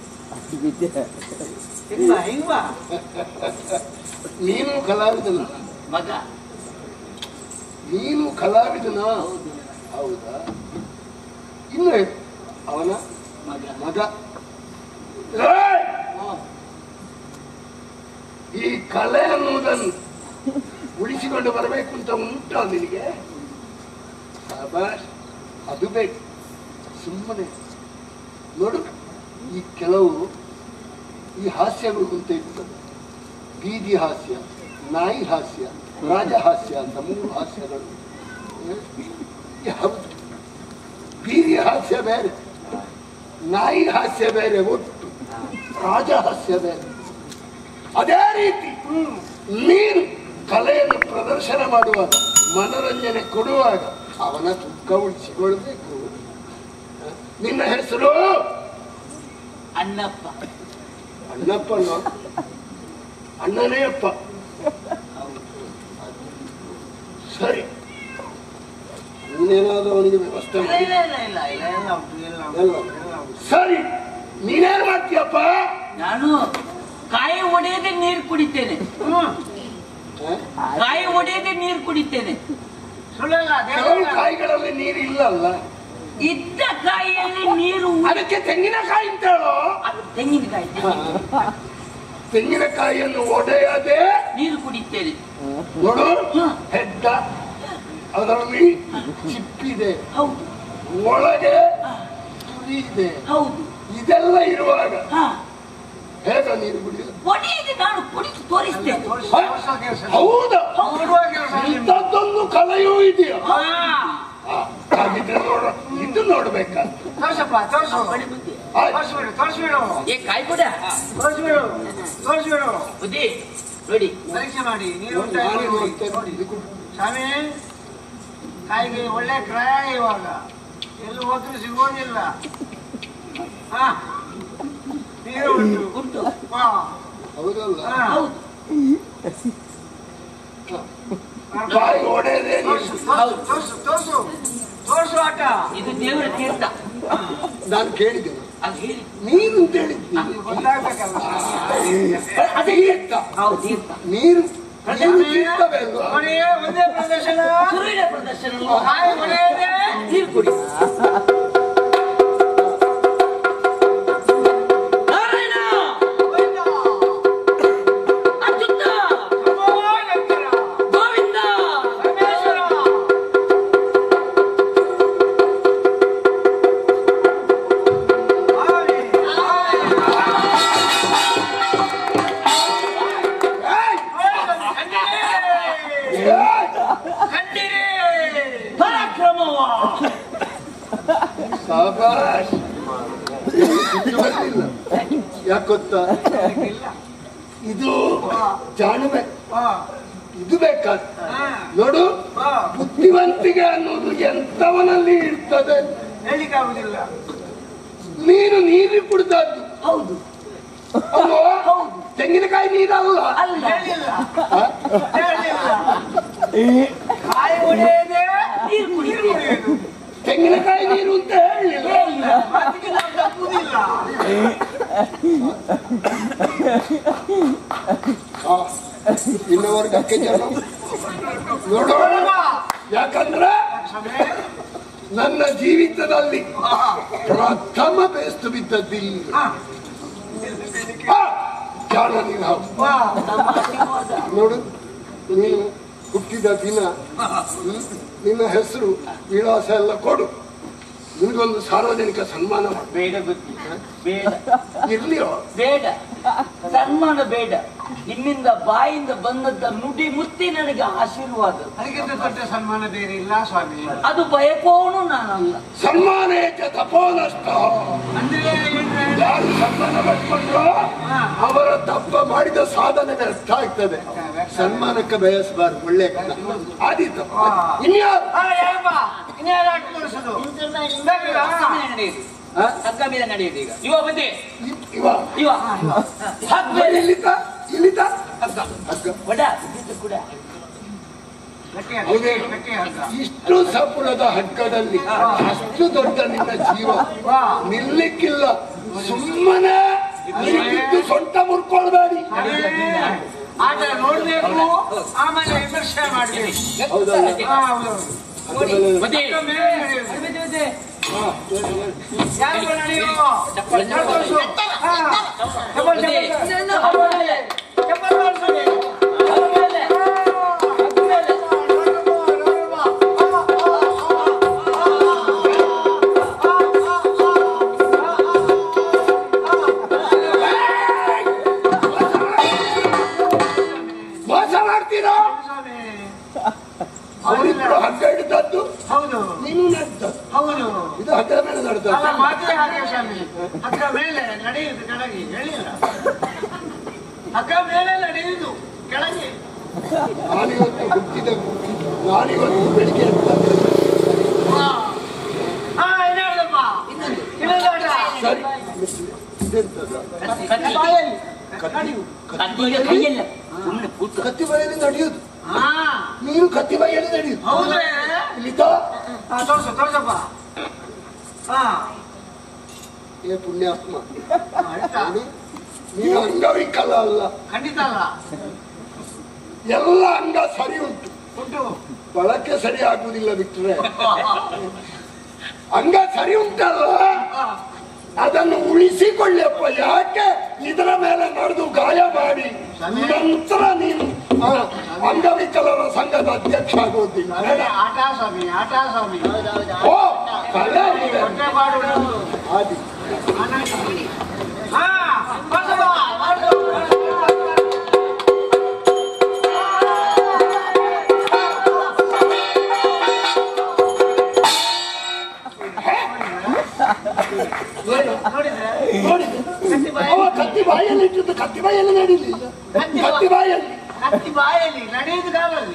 ಹಿಂಗ್ ಬಾ ಹಿಂಗ್ ಬಾ ನೀನು ಕಲಾವಿದನ ಮಗ ನೀನು ಕಲಾವಿದನ ಹೌದಾ ಇನ್ನು ಹೇಳು. ಅವನ ಮಗ ಮಗ ಏಯ್! ಈ ಕಲೆ ಅನ್ನುವುದನ್ನು ಉಳಿಸಿಕೊಂಡು ಬರಬೇಕು ಅಂತ ಉಂಟಾ ನಿನಗೆ ಶಾಬಾಷ್. ಅದು ಬೇಕು ಸುಮ್ಮನೆ ನೋಡು ಈ ಕೆಲವು ಈ ಹಾಸ್ಯಗಳು ಅಂತ ಇರ್ತದೆ ಬೀದಿ ಹಾಸ್ಯ ನಾಯಿ ಹಾಸ್ಯ ರಾಜಹಾಸ್ಯ ಅಂತ ಮೂರು ಹಾಸ್ಯಗಳು ಯಾವುದು ಬೀದಿ ಹಾಸ್ಯ ಬೇರೆ ನಾಯಿ ಹಾಸ್ಯ ಬೇರೆ ಒಟ್ಟು ರಾಜಹಾಸ್ಯ ಬೇರೆ ಅದೇ ರೀತಿ ನೀನು ಕಲೆಯನ್ನು ಪ್ರದರ್ಶನ ಮಾಡುವಾಗ ಮನೋರಂಜನೆ ಕೊಡುವಾಗ ಅವನ ಸುಖ ಉಳಿಸಿಕೊಳ್ಬೇಕು ನಿನ್ನ ಹೆಸರು ಅಣ್ಣಪ್ಪ ಅಣ್ಣಪ್ಪನ ಅಣ್ಣನೇ ಅಪ್ಪ ಸರಿ ನೀನೇನಾದ್ರೂ ಅವನಿಗೆ ವ್ಯವಸ್ಥೆ ಇಲ್ಲ ಮಾಡಿ ಇಲ್ಲ ಇಲ್ಲ ಇಲ್ಲ ಇಲ್ಲ ಎಲ್ಲ ಉಂಟು ಎಲ್ಲ ಉಂಟು, ಎಲ್ಲ. ಎಲ್ಲ ಉಂಟು. ಸರಿ ನೀನೇನ್ ಮಾಡ್ತೀಯಪ್ಪ ನಾನು ಕಾಯಿ ಒಡೆಯದೆ ನೀರು ಕುಡಿತೇನೆ ಹ್ಮ್. ಕಾಯಿ ಒಡೆಯದೆ ನೀರು ಕುಡಿತೇನೆ ಸುಳ್ಳಲ್ಲ ಕೆಲವು ದೇವರ ಕಾಯಿಗಳಲ್ಲಿ ನೀರು ಇಲ್ಲ ಅಲ್ಲ ಇದ್ದ ಕಾಯಿಯಲ್ಲಿ ನೀರು ಉ- ಅದಕ್ಕೆ ತೆಂಗಿನಕಾಯಿ ಅಂತ ಹೇಳೋ ಅದು ತೆಂಗಿನಕಾಯಿ ತೆಂಗಿನಕಾಯಿ. ತೆಂಗಿನಕಾಯಿಯನ್ನು ಒಡೆಯದೆ ನೀರು ಕುಡಿತೇನೆ ನೋಡು ಹ್ಮ್. ಹೆಡ್ಡ ಅದರಲ್ಲಿ ಚಿಪ್ಪಿದೆ ಹೌದು ಒಳಗೆ ಹಾ, ತುರಿ ಇದೆ ಹೌದು ಇದೆಲ್ಲ ಇರುವಾಗ ಹಾ ಹೇಗ ನೀರು ಕುಡಿಯೋದು ಒಡೆಯದೆ ನಾನು ಕುಡಿದು ತೋರಿಸ್ತೇನೆ ತೋರ್ಸು, ಹ? ತೋರ್ಸೋ ಕೆಲಸ. ಹೌದಾ ನೋಡುವ ಕೆಲಸ ನಿಮ್ದು. ಇಂಥದ್ದೊಂದು ಕಲೆಯೂ ಇದೆಯಾ ಹಾ ಆ, ಹಾಗಿದ್ರೆ ನೋಡ ಇದು ನೋಡ್ಬೇಕಾದ್ರೆ ತೋರ್ಸಪ್ಪ ತೋರ್ಸು ಬಡಿ ಬುದ್ಧಿ ಆಯ್ತು. ತೋರ್ಸ್ಬಿಡು ತೋರ್ಸ್ಬಿಡು ಏ ಕಾಯಿ ಕೊಡ ತೋರ್ಸ್ಬಿಡು ತೋರ್ಸ್ಬಿಡು ಬುದ್ಧಿ ನೋಡಿ ಪರೀಕ್ಷೆ ಮಾಡಿ ನೀರು ಉಂಟಾ ನಾನೇ ನೋಡಿ. ನೋಡ್ತೇನೆ. ನೋಡಿ. ಇದು ಕೊಡು. ಸ್ವಾಮಿ ಕಾಯಿಗೆ ಒಳ್ಳೆ ಕ್ರಯ ಇವಾಗ ಎಲ್ಲಿ ಹೋದ್ರೂ ಸಿಗೋದಿಲ್ಲ ಹಾ ನೀರು ಉಂಟು ಉಂಟು ಹಾ ಹೌದಲ್ಲ ಹಾ. ಹೌದು ಕಾಯಿ ಒಡೆಯದೆ ತೋರ್ಸು ನೀರು ತೋರ್ಸು ತೋರ್ಸು ತೋರ್ಸು ತೋರ್ಸು ಆಟ ಇದು ದೇವರ ತೀರ್ಥ ನಾನು ಕೇಳಿದ್ದೇನೆ ಅದು ಹೇಳಿ ನೀರು ಅಂತ ಹೇಳಿದ್ದೀನಿ ನಿಮ್ಗೆ ಗೊತ್ತಾಗ್ಬೇಕಲ್ಲ ಅದೇ ತೀರ್ಥ. ಹೌದು ತೀರ್ಥ ನೀರು ನೀರು ತೀರ್ಥವೇ ಅಲ್ವಾ? ನೋಡಿ ಒಂದೇ ಪ್ರದರ್ಶನ ಸುರುವಿನ ಪ್ರದರ್ಶನ ಕಾಯಿ ಒಡೆಯದೆ ನೀರು ಕುಡಿ ನಾರಾಯಣ ಹೋಯ್ತಾ? ಅಚ್ಯುತ ನಮೋ ಶಂಕರ. ಗೋವಿಂದ ಪರಮೇಶ್ವರ. ಆವಿ, ಆವಿ. ಏಯ್! ಕಂಡಿರಿ. ಏಯ್! ಕಂಡಿರಿ. ಪರಾಕ್ರಮವ ಸಾಬಾಷ್. ಸಿಟ್ಟು ಬರ್ಲಿಲ್ಲ. ಯಾಕ್ ಗೊತ್ತಾ ಇಲ್ಲ. ಇದು ಜಾಣುವೆ ಹಾ, ಇದು ಬೇಕಾದ ಹಾ, ನೋಡು ಹಾ. ಬುದ್ಧಿವಂತಿಕೆ ಅನ್ನೋದು ಎಂತವನಲ್ಲಿ ಇರ್ತದೆ ಹೇಳಲಿಕ್ಕೆ ಆಗುದಿಲ್ಲ ನೀನು ನೀರು ಕುಡ್ದದ್ದು ಹೌದು ಅಲ್ವಾ ಹೌದು. ತೆಂಗಿನಕಾಯಿ ನೀರಲ್ಲ ಅಲ್ಲ ಹೇಳಿಲ್ಲ ಆ? ಹೇಳಿಲ್ಲ ಕಾಯಿ ಒಡೆಯದೆ ನೀರು ಕುಡಿಯುವುದು ತೆಂಗಿನಕಾಯಿ ನೀರು ಅಂತ ಹೇಳಿಲ್ಲ ಅದಕ್ಕೆ ನಾವು ತಪ್ಪುದಿಲ್ಲ ಆ, ಇನ್ನವರೆಗೆ ಅಕ್ಕೆ ಜನ ನೋಡೋಣ ಯಾಕಂದ್ರೆ ಸಮಯ ನನ್ನ ಜೀವಿತದಲ್ಲಿ ಪ್ರಥಮ ಬೇಸ್ತು ಬಿದ್ದದ್ದಿಲ್ಲ ಹಾ. ಆ, ಜಾಣ ನೀನು ಹೌದು. ವಾ. ನಮ್ಮ ಆಶೀರ್ವಾದ ನೋಡು ನೀನು ಹುಟ್ಟಿದ ದಿನ ಹ್ಮ್, ನಿನ್ನ ಹೆಸರು ವಿಳಾಸ ಎಲ್ಲ ಕೊಡು ನಿನಗೊಂದು ಸಾರ್ವಜನಿಕ ಸನ್ಮಾನ ಮಾಡು ಬೇಡ ಬುದ್ಧಿ ಬೇಡ ಇರ್ಲಿಯೋ ಬೇಡ ಸನ್ಮಾನ ಬೇಡ ನಿಮ್ಮಿಂದ ಬಾಯಿಂದ ಬಂದದ್ದ ನುಡಿ ಮುತ್ತಿ ನನಗೆ ಆಶೀರ್ವಾದ ಅದಕ್ಕಿಂತ ದೊಡ್ಡ ಸನ್ಮಾನ ಬೇರೆ ಇಲ್ಲ ಸ್ವಾಮಿ ಅದು ಬಯಕೋನು ನಾನಲ್ಲ ಸನ್ಮಾನೇಚ ತಪೋನಷ್ಟ ಅಂದ್ರೆ ಏನ್ರೆ? ಯಾರು ಸನ್ಮಾನ ಪಡ್ಕೊಂಡ್ರೋ ಅವರ ತಪ್ಪ ಮಾಡಿದ ಸಾಧನೆ ವ್ಯರ್ಥ ಆಗ್ತದೆ ಸನ್ಮಾನಕ್ಕೆ ಬಯಸಬಾರ್ದು ಒಳ್ಳೆ ಗುಣ. ಆದೀತು ಇನ್ಯಾರು ಹಾ, ಏನಪ್ಪ? ಇನ್ಯಾರು ಆಟ ತೋರಿಸೋದು? ಬೇಕಾ? ಆ? ಹಗ್ಗ ಮೇಲೆ ನಡೆಯುದು ಈಗ ಇವ ಬಂದೆ ಇ- ಇವ ಇವ ಹಗ್ಗ ಮೇಲೆ ಇಲ್ಲಿತ ಇಲ್ಲಿತ ಹಗ್ಗ ಒಡ ಇದ್ದಿದ್ದು ಕೂಡ ಗಟ್ಟಿ ಹಗ್ಗ, ಹೌದೇ? ಗಟ್ಟಿ ಹಗ್ಗ. ಇಷ್ಟು ಸಪುರದ ಹಗ್ಗದಲ್ಲಿ ಅಷ್ಟು ದೊಡ್ಡ ನಿನ್ನ ಜೀವ ವಾ. ನಿಲ್ಲಿಕ್ಕಿಲ್ಲ ಸುಮ್ಮನೆ ನಿಂತಿದ್ದು ಸೊಂಟ ಮುರ್ಕೊಳ್ಬೇಡಿ ಅದೇ, ಆಟ ನೋಡ್ಬೇಕು ಆಮೇಲೆ ವಿಮರ್ಶೆ ಮಾಡ್ಬೇಕು ಹೌದಲ್ಲ ಹಾ, ಹೌದು. ಬುದ್ಧಿ ಹಗ್ಗ ಮೇಲೆ ನಡೆಯೋದು. ಯಾರು ನಡೆಯೋ? ಚಪ್ಪಲ್ ತೋರ್ಸು. ಹಾ. ಚಪ್ಪಲ್, ಬುದ್ಧಿ ಚಪ್ಪಲ್. ಹಗ್ಗ ಮೇಲೆ ಚಪ್ಪಲ್ ತೋರ್ಸು. ಹಗ್ಗ ಮೇಲೆ ಹಗ್ಗ ಮೇಲೆ ಮೋಸ ಮಾಡ್ತೀರಾ ಸ್ವಾಮಿ. ಅವರಿಬ್ರು ಹಗ್ಗ ಹಿಡಿದದ್ದು ಹೌದು ನೀನು ನಡೆದದ್ದು ಹೌದು ಇದು ಹಗ್ಗದ ಮೇಲೆ ಅಲ್ಲ ನಡೆದದ್ದು ಮಾತೇ ಹಾಗೆ ಸ್ವಾಮಿ ಹಗ್ಗ ಮೇಲೆ ನಡೆಯುವುದು ಕೆಳಗೆ ಹೇಳಿಲ್ಲ ಹಗ್ಗ ಮೇಲೆ ನಡೆಯುವುದು ಕೆಳಗೆ ನಾನಿವತ್ತು ಹುಟ್ಟಿದ ನಾನಿವತ್ತು ಬೆಳಿಗ್ಗೆ ಎದ್ದ ಹಾ ಹಾ ಏನಾಡದಪ್ಪ ಇನ್ನೊಂದು ಆಟ ಸರಿ ಇದೆಂತದ ಕತ್ತಿ ಬಾಯಲ್ಲಿ ನಡೆಯು ಕತ್ತಿಗೆ ಕೈಯಲ್ಲ ಸುಮ್ಮನೆ ಕೂತು ಕತ್ತಿ ಬಾಯಲ್ಲಿ ನಡೆಯುದು ಹಾ ನೀನು ಕತ್ತಿ ಬಾಯಲ್ಲಿ ನಡೆಯುದು ಹೌದೇ ಇಲ್ಲಿತ ಹಾ ತೋರ್ಸು ತೋರ್ಸಪ್ಪ ಹಾ ಏ ಪುಣ್ಯಾತ್ಮ ಆಯ್ತಾ? ನೋಡಿ, ನೀನು ಅಂಗವಿಕಲ ಅಲ್ಲ ಖಂಡಿತ ಅಲ್ಲ ಎಲ್ಲ ಅಂಗ ಸರಿ ಉಂಟು ಉಂಟು ಬಳಕೆ ಸರಿ ಆಗುವುದಿಲ್ಲ ಬಿಟ್ಟರೆ ಅಂಗ ಸರಿ ಉಂಟಲ್ಲ ಅದನ್ನು ಉಳಿಸಿಕೊಳ್ಳಿಯಪ್ಪ ಯಾಕೆ ಇದರ ಮೇಲೆ ನಡೆದು ಗಾಯ ಮಾಡಿ ನಂತರ ನೀನು ಆ, ಅಂಗವಿಕಲರ ಸಂಘದ ಅಧ್ಯಕ್ಷ ಆಗುವುದಿಲ್ಲ ಅದೇ ಆಟ ಸ್ವಾಮಿ ಆಟ ಸ್ವಾಮಿ ಓ ಕಲೆ ಇದೆ. ಹೊಟ್ಟೆ ಪಾಡು ಆದಿ. ಹಾ ತೋರ್ಸಪ್ಪ, ತೋರ್ಸು. ನೋಡಿದ್ರೆ ನೋಡಿ ಅವ ಕತ್ತಿ ಬಾಯಲ್ಲಿ ಇಟ್ಟಿದ್ದು ಕತ್ತಿ ಬಾಯಲ್ಲಿ ನಡೀಲಿಲ್ಲ ಕತ್ತಿ ಬಾಯಲ್ಲಿ ಕತ್ತಿ ಬಾಯಲ್ಲಿ ನಡೆಯುವುದು ಕಾಲಲ್ಲಿ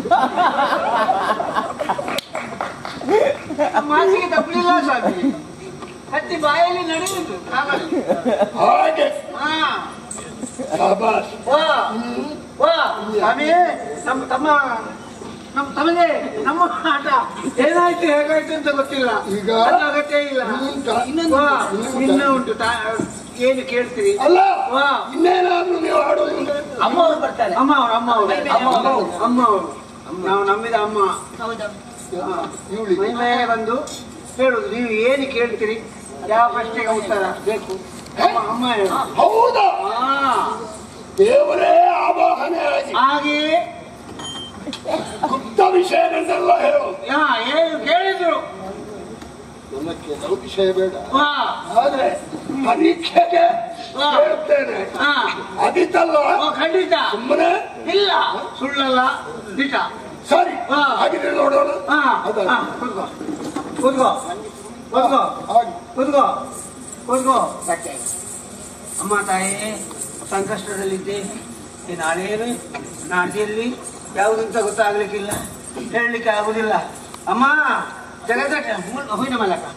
ಮಾತಿಗೆ ತಪ್ಪಲಿಲ್ಲ ಸ್ವಾಮಿ ಕತ್ತಿ ಬಾಯಲ್ಲಿ ನಡೆಯುವುದು ಕಾಲಲ್ಲಿ ಹಾಗೆ ಹಾ ಶಾಬಾಷ್ ವಾ ವಾ ಸ್ವಾಮಿ ನಮ್ಮ ತಮ್ಮ ನಮ್ಮ ತಮಗೆ ನಮ್ಮ ಆಟ ಏನಾಯ್ತು ಹೇಗಾಯ್ತು ಅಂತ ಗೊತ್ತಿಲ್ಲ ಈಗ ಅದು ಅಗತ್ಯ ಇಲ್ಲ ಇನ್ನುಂಟಾ? ವಾ, ಇನ್ನುಂಟಾ? ಇನ್ನೂ ಉಂಟು ತಾ- ಏನು ಕೇಳ್ತೀರಿ ಅಲ್ಲ ವಾ. ಇನ್ನೇನಾದ್ರೂ ನೀವು ಆಡೋದು ಅಮ್ಮ ಅವ್ರು ಬರ್ತಾರೆ ಅಮ್ಮ ಅವ್ರು ಅಮ್ಮ ಅವರು ಅಮ್ಮ ಅವ್ರು. ಅಮ್ಮ ಅವರು ನಾವು ನಂಬಿದ ಅಮ್ಮ ಹೌದಾ ಹಾ. ಇವಳಿಗೆ ಮೈ ಮೇಲೆ ಬಂದು ಹೇಳುದು ನೀವು ಏನು ಕೇಳ್ತೀರಿ ಯಾವ ಪ್ರಶ್ನೆಗೆ ಉತ್ತರ ಬೇಕು ಅಮ್ಮ ಅಮ್ಮ ಹೇಳು. ಹೌದಾ ಹಾ ದೇವರೇ ಆವಾಹನೆ ಆಗಿ ಹಾಗೆಯೇ ಗುಪ್ತ ವಿಷಯಗಳನ್ನೆಲ್ಲ ಹೇಳು ಯಾ, ಏನು ಕೇಳಿದ್ರು ನನ್ನ ಕೆಲವು ವಿಷಯ ಬೇಡ ವಾ ಆದ್ರೆ ಪರೀಕ್ಷೆಗೆ ಹಾ. ಹೇಳ್ತೇನೆ ಹಾ ಅದಿತ್ತಲ್ಲ ಓ, ಖಂಡಿತ ಸುಮ್ಮನೆ ಇಲ್ಲ ಸುಳ್ಳಲ್ಲ ದಿಟ ಸರಿ ಹಾ. ಹಾಗಿದ್ರೆ ನೋಡೋಣ ಹಾ ಅದಲ್ಲ. ಹಾ, ಕೂತ್ಕೋ ಕೂತ್ಕೋ ಕೂತ್ಕೋ ಹಾಗೆ ಕೂತ್ಕೋ ಕೂತ್ಕೋ ಅಮ್ಮ ತಾಯಿ ಸಂಕಷ್ಟದಲ್ಲಿದ್ದೆ ಈ ನಾಳೆಯಲ್ಲಿ ನಾಡಿಯಲ್ಲಿ ಯಾವುದಂತ ಗೊತ್ತಾಗ್ಲಿಕ್ಕಿಲ್ಲ ಹೇಳಲಿಕ್ಕೆ ಆಗುದಿಲ್ಲ ಅಮ್ಮ ಜಗತ್ತ ಹೂವಿನ ಮಲಕ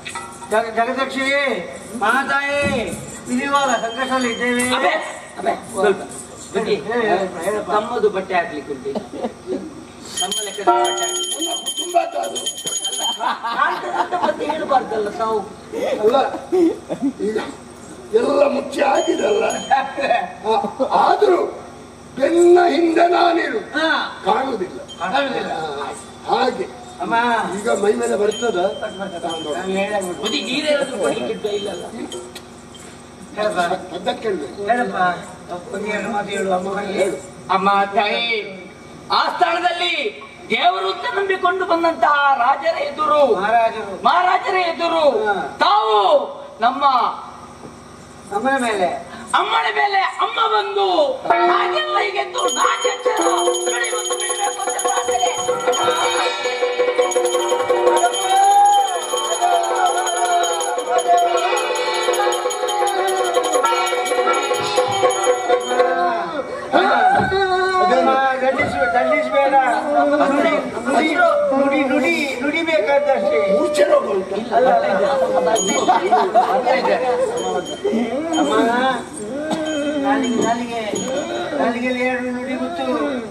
ಜಗ ಜಗದಕ್ಷಿ ಮಹಾತಾಯಿ ಇಲ್ಲಿವಾಗ ಸಂಕಷ್ಟದಲ್ಲಿ ಇದ್ದೇವೆ ಅಬೆ, ಅಬೆ, ಸ್ವಲ್ಪ ಬನ್ನಿ. ಹೇಳಿ, ಹೇಳಪ್ಪ, ಹೇಳಪ್ಪ. ತಮ್ಮದು ಬಟ್ಟೆ ಹಾಕ್ಲಿಕ್ಕೆ ಉಂಟು ನಮ್ಮ ಲೆಕ್ಕದ ಬಟ್ಟೆ ಹಾಕ್ಲಿಕ್ಕೆ. ನನ್ನ ಕುಟುಂಬದ ಅದು ಕಾಂತದಂತ ಮತ್ತೆ ಹೇಳ್ಬಾರ್ದಲ್ಲ ಸಾವು ಅಲ್ಲ ಈಗ ಎಲ್ಲ ಮುಚ್ಚಿ ಆಗಿದಲ್ಲ ಆ, ಆದ್ರೂ ಬೆನ್ನ ಹಿಂದೆ ನಾನಿರು ಹಾ, ಕಾಣುವುದಿಲ್ಲ ಕಾಣುವುದಿಲ್ಲ. ಆ, ಹಾಗೆ ಅಮ್ಮ ಈಗ ಮೈ ಮೇಲೆ ಬರ್ತದ ನಾನು ಹೇಳಾಗ್ಬಿಟ್ಟು. ಬುದ್ಧಿ ನೀರೇನಾದ್ರೂ ಕೊಡ್ಲಿಕ್ಕಿದ್ದ ಇಲ್ಲಲ್ಲ ಹೇಳಪ್ಪ ಅದಕ್ಕೆ ಹೇಳ್ಬೇಕು ಹೇಳಪ್ಪ ಒಂದು ಎರಡು ಮಾತು ಹೇಳು ಅಮ್ಮ ಬರಲಿ ಅಮ್ಮ ತಾಯಿ ಆ ಸ್ಥಳದಲ್ಲಿ ದೇವರು ಅಂತ ನಂಬಿಕೊಂಡು ಬಂದಂತಹ ರಾಜರ ಎದುರು ಮಹಾರಾಜರು ಮಹಾರಾಜರ ಎದುರು ಹಾ. ತಾವು ನಮ್ಮ ಅಮ್ಮನ ಮೇಲೆ ಅಮ್ಮನ ಮೇಲೆ ಅಮ್ಮ ಬಂದು ಹಾಗೆಲ್ಲ ಹೀಗೆಂದು ನಾಚೆಚ್ಚರ ಬೆಳೆಯುವಂತ ಬೆಳಿಬೇಕು ಅಂತ ಪ್ರಾರ್ಥನೆ. ಅಮ್ಮ, ದಂಡಿಸ್ಬೇಡ ದಂಡಿಸ್ಬೇಡ ನುಡಿ ನುಡಿ ನುಡಿ ನುಡಿ ನುಡಿ ಬೇಕಾದಷ್ಟೇ ಮೂರ್ಛೆ ರೋಗ ಉಂಟು ಅಮ್ಮ ನಾಲಿಗೆ ನಾಲಿಗೆ ನಾಲಿಗೆಯಲ್ಲಿ ಎರಡು ನುಡಿ ಮುತ್ತು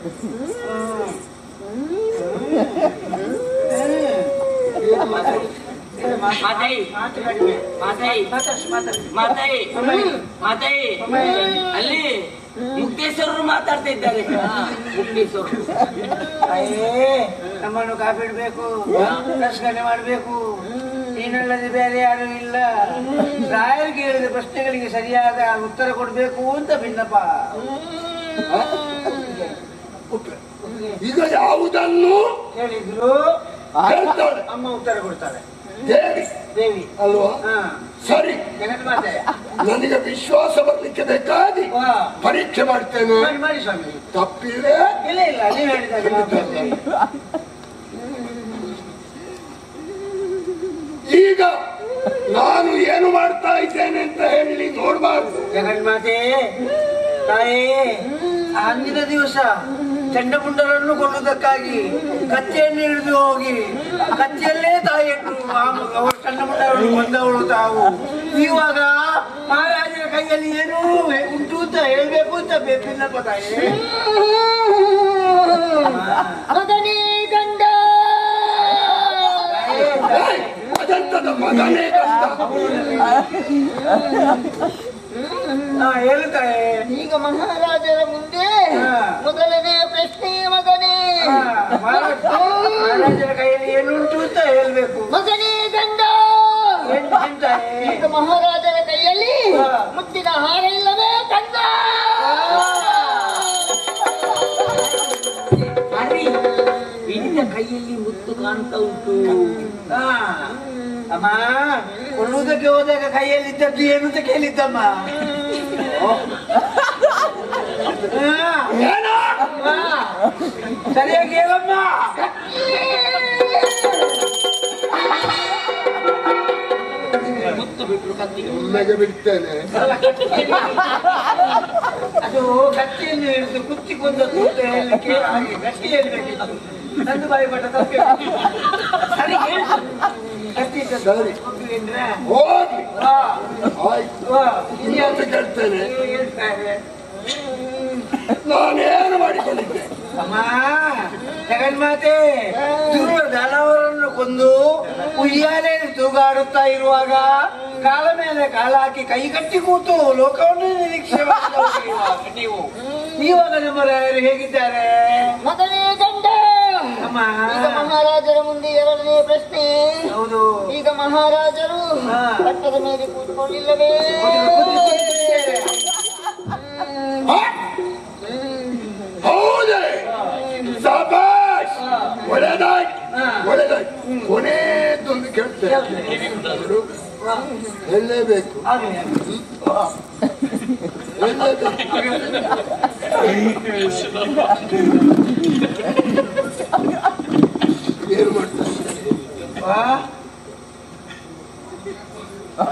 ಮಾತಾಯಿ ಮಾತು ಕಡಿಮೆ ಮಾತಾಯಿ ಮಾತಾಡ್ಸು ಮಾತಾಡ್ಸು ಮಾತಾಯಿ ಅಮ್ಮಾಯಿ. ಮಾತಾಯಿ ಅಮ್ಮಾಯಿ. ಅಲ್ಲಿ ಮುಕ್ತೇಶ್ವರರು ಮಾತಾಡ್ತಾ ಇದ್ದಾರೆ ಮುಕ್ತೇಶ್ವರರು ಅಯ್ಯೇ ನಮ್ಮನ್ನು ಕಾಪಿಡ್ಬೇಕು ರಸ್ಕನೆ ಮಾಡಬೇಕು ನೀನಲ್ಲದೆ ಬೇರೆ ಯಾರು ಇಲ್ಲ ರಾಯರು ಕೇಳಿದ ಪ್ರಶ್ನೆಗಳಿಗೆ ಸರಿಯಾದ ಉತ್ತರ ಕೊಡಬೇಕು ಅಂತ ಭಿನ್ನಪ್ಪ ಈಗ ಯಾವುದನ್ನು ಹೇಳಿದ್ರು ಹೇಳ್ತಾಳೆ ಅಮ್ಮ ಉತ್ತರ ಕೊಡ್ತಾಳೆ ದೇವಿ ದೇವಿ ಅಲ್ವಾ ಹಾ ಸರಿ ಜಗತ್ ಮಾತೆ ನನಗೆ ವಿಶ್ವಾಸ ಬರ್ಲಿಕ್ಕೆ ಬೇಕಾಗಿ ವಾ ಪರೀಕ್ಷೆ ಮಾಡ್ತೇನೆ ಮಾಡಿ ಮಾಡಿ ಸ್ವಾಮಿ ತಪ್ಪಿದ್ರೆ ಇಲ್ಲ ಇಲ್ಲ ನೀವು ಹೇಳಿದಾಗ ನಾವು ಕೇಳ್ತೇವೆ. ಈಗ ನಾನು ಏನು ಮಾಡ್ತಾ ಇದ್ದೇನೆ ಅಂತ ಹೇಳಿ ನೋಡ್ಬಾರ್ದು ಜಗನ್ಮಾತೆ ತಾಯೇ ಅಂದಿನ ದಿವಸ ಚಂಡಮುಂಡರನ್ನು ಕೊಲ್ಲುವುದಕ್ಕಾಗಿ ಕತ್ತಿಯನ್ನು ಹಿಡಿದು ಹೋಗಿ ಕತ್ತಿಯಲ್ಲೇ ತಾಯಿಟ್ಟು ಚಂಡಮುಂಡರನ್ನು ಕೊಂದವಳು ತಾವು ಇವಾಗ ಮಹಾರಾಜರ ಕೈಯಲ್ಲಿ ಏನು ಉಂಟು ಅಂತ ಹೇಳ್ಬೇಕು ಅಂತ ಬೇಕಿಲ್ಲಪ್ಪ ತಾಯಿ ಮಗನೇ ಗಂಡ ಏಯ್, ಅದಂತದ ಮಗನೇ ಕಷ್ಟ ಹಾ ಹೇಳ್ತಾಳೆ ಈಗ ಮಹಾರಾಜರ ಮುಂದೆ ಹಾ. ಮೊದಲನೇ ಪ್ರಶ್ನೆ ಮಗನೇ ಮಹಾರಾಜರ ಕೈಯಲ್ಲಿ ಏನುಂಟು ಅಂತ ಹೇಳ್ಬೇಕು ಮಗನೇ ಗಂಡ ಏನ್ ಹೇಳ್ತಾಳೆ ಈಗ ಮಹಾರಾಜರ ಕೈಯಲ್ಲಿ ಹಾ. ಮುತ್ತಿನ ಹಾರ ಇಲ್ಲವೇ ಕಂದ ಹರಿ ನಿನ್ನ ಕೈಯಲ್ಲಿ ಮುತ್ತು ಕಾಣ್ತಾ ಉಂಟು ಹಾ. ಅಮ್ಮ ಕೊಳ್ಳುವುದಕ್ಕೆ ಹೋದಾಗ ಕೈಯಲ್ಲಿ ಇದ್ದದ್ದು ಏನು ಅಂತ ಕೇಳಿದ್ದಮ್ಮ ಹಾ. ಏನೋ ಹಾ. ಸರಿಯಾಗಿ ಹೇಳಮ್ಮ ಮುತ್ತು ಬಿಟ್ರು ಕತ್ತಿಗೆ ಒಮ್ಮೆಗೆ ಬಿಡ್ತೇನೆ ಅದು ಗಟ್ಟಿಯನ್ನು ಹಿಡಿದು ಕುತ್ತಿ ಕೊಂದದ್ದು ಅಂತ ಹೇಳಲಿಕ್ಕೆ ಹಾಗೆ ಗಟ್ಟಿ ಹೇಳ್ಬೇಕಿತ್ತು ನಂದು ಬಾಯಿ ಪಟ್ಟ ತಪ್ಪೆ ಸರಿ ಹೇಳು. ಗಟ್ಟಿ ಇದ್ದದ್ದು. ಸರಿ. ಒಪ್ಪಿಗೆ ಅಂದ್ರೆ? ಹೋಗ್ಲಿ ವಾ, ಆಯ್ತು ವಾ. ಇನ್ನೊಂದು ಕೇಳ್ತೇನೆ ನೀವು ಹೇಳ್ತಾರೆ ನಾನೇನು ಮಾಡಿಕೊಂಡಿದ್ದೆ ಅಮ್ಮ ಜಗನ್ಮಾತೆ ದುರ್ಯೋಧನವರನ್ನು ಕೊಂದು ಉಯ್ಯಾಲೆಯಲ್ಲಿ ತೂಗಾಡುತ್ತಾ ಇರುವಾಗ ಕಾಲ ಮೇಲೆ ಕಾಲ ಹಾಕಿ ಕೈ ಕಟ್ಟಿ ಕೂತು ಲೋಕವನ್ನು ನಿರೀಕ್ಷೆ ಮಾಡಿದವರು ಇವಾಗ ನೀವು ಇವಾಗ ನಮ್ಮ ರಾಯರು ಹೇಗಿದ್ದಾರೆ ಮಗನೇ ಗಂಡ ಅಮ್ಮ ಈಗ ಮಹಾರಾಜರ ಮುಂದೆ ಎರಡನೇ ಪ್ರಶ್ನೆ ಹೌದು ಈಗ ಮಹಾರಾಜರು ಹಾ. ಪಟ್ಟದ ಮೇಲೆ ಕೂತ್ಕೊಳ್ಳಿಲ್ಲವೇ ಹ? ಹೌದೇ ಸಬಾಷ್ ಒಳ್ಳೆದಾಗಿ ಒಳ್ಳೆದಾಗಿ ಕೊನೆಯದೊಂದು ಕೇಳ್ತೇನೆ ನೋಡು, ಹೇಳಲೇಬೇಕು ಹಾಗೆ. ಹೇಳಲೇಬೇಕು ಏನು ಮಾಡ್ತಾ ಇದ್ದಾರೆ? ವಾ.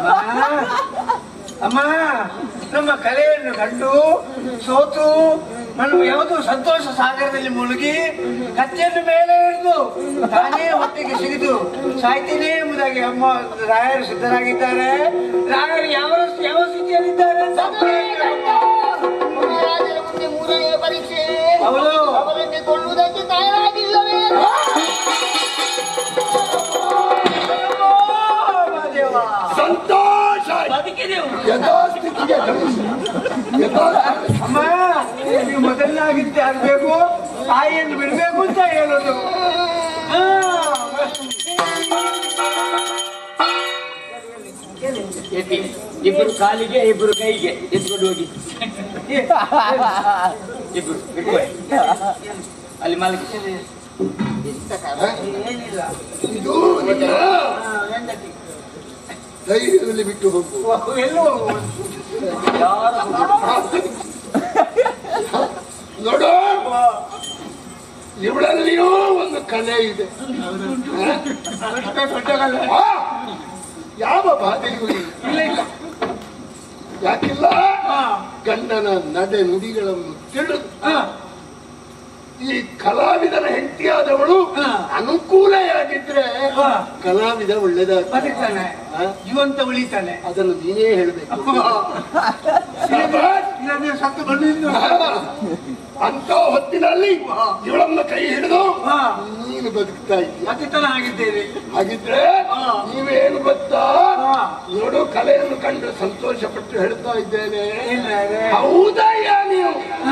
ಅಮ್ಮ ಅಮ್ಮ ನಮ್ಮ ಕಲೆಯನ್ನು ಕಂಡು ಸೋತು ನಾನು ಯಾವುದು ಸಂತೋಷ ಸಾಗರದಲ್ಲಿ ಮುಳುಗಿ ಕತ್ತೆಯನ್ನು ಮೇಲೆ ಹಿಡಿದು ತಾನೇ ಹೊಟ್ಟೆಗೆ ಸಿಗಿದು ಸಾಯ್ತೇನೆ ಎಂಬುದಾಗಿ ಅಮ್ಮ ರಾಯರು ಸಿದ್ಧರಾಗಿದ್ದಾರೆ ರಾಯರು ಯಾವ ಯಾವ ಸ್ಥಿತಿಯಲ್ಲಿದ್ದಾರೆ ಅಂತ ಮಹಾರಾಜರ ಮುಂದೆ ಮೂರನೆಯ ಪರೀಕ್ಷೆ ಹೌದು ಅವರನ್ನೇ ಕೊಲ್ಲುವುದಕ್ಕೆ ತಯಾರಾಗಿಲ್ಲವೇ ಮಹಾದೇವ. ಸಂತೋಷ ಬದುಕಿದೆವು ಯಥಾಸ್ಥಿತಿಗೆ ಕಳಿಸಿ ಯಥಾಸ್ಥಿತಿ ಅಮ್ಮ ನೀವು ಮೊದಲನಾಗಿದ್ದೆ ಆಗ್ಬೇಕು ತಾಯಿಯನ್ನು ಬಿಡ್ಬೇಕು ಅಂತ ಹೇಳೋದು ಹಾ, ಎತ್ತಿ. ಇಬ್ರು ಕಾಲಿಗೆ ಇಬ್ರು ಕೈಗೆ ಎತ್ಕೊಂಡು ಹೋಗಿ ಇಬ್ರು ಬಿಟ್ಕೊಳ್ಳಿ ಅಲ್ಲಿ ಮಲಗಿ ಏನಿಲ್ಲ ಇದು ನಿನ್ನ ಧೈರ್ಯದಲ್ಲಿ ಬಿಟ್ಟು ಹೋಗು ಎಲ್ಲೂ ಹೋಗುವುದು ನೋಡು ಇವಳಲ್ಲಿಯೂ ಒಂದು ಕಲೆ ಇದೆ ಆ, ಯಾವ ಬಾಧೆಯೂ ಇಲ್ಲ ಯಾಕಿಲ್ಲ ಗಂಡನ ನಡೆ ನುಡಿಗಳನ್ನು ತಿಳಿದು ಈ ಕಲಾವಿದನ ಹೆಂಡತಿಯಾದವಳು ಅನುಕೂಲೆಯಾಗಿದ್ರೆ ಕಲಾವಿದ ಒಳ್ಳೇದಾಗ್ತದೆ ಬದುಕ್ತಾನೆ ಜೀವಂತ ಉಳಿತಾನೆ ಅದನ್ನು ನೀನೇ ಹೇಳ್ಬೇಕು ಇಲ್ಲದೆ ಸತ್ತು ಬಂದಿದ್ದು ಅಂತ ಹೊತ್ತಿನಲ್ಲಿ ಇವಳನ್ನ ಕೈ ಹಿಡಿದು ಹಾ. ನೀನು ಬದುಕ್ತಾ ಇದ್ದೀಯ ಅತಿಥನ ಆಗಿದ್ದೇವೆ ಹಾಗಿದ್ರೆ ನೀವೇನು ಗೊತ್ತಾ ನೋಡು ಕಲೆಯನ್ನು ಕಂಡು ಸಂತೋಷ ಪಟ್ಟು ಹೇಳ್ತಾ ಇದ್ದೇನೆ ಇಲ್ಲ ಅದೇ. ಹೌದಯ್ಯ ನೀವು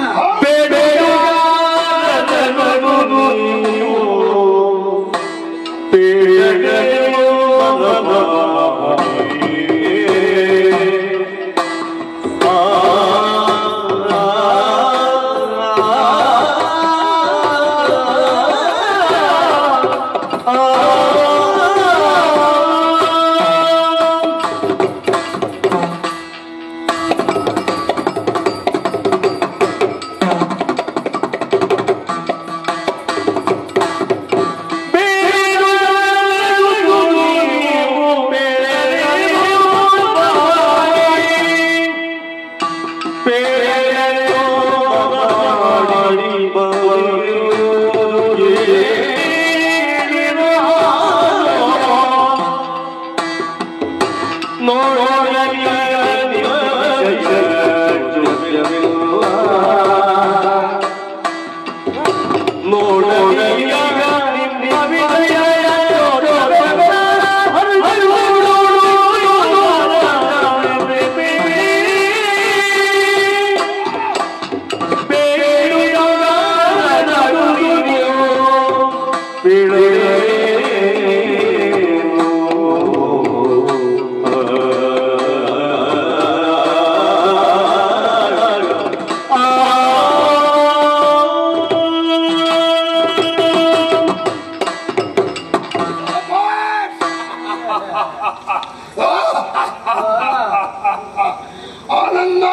ಆನಂದ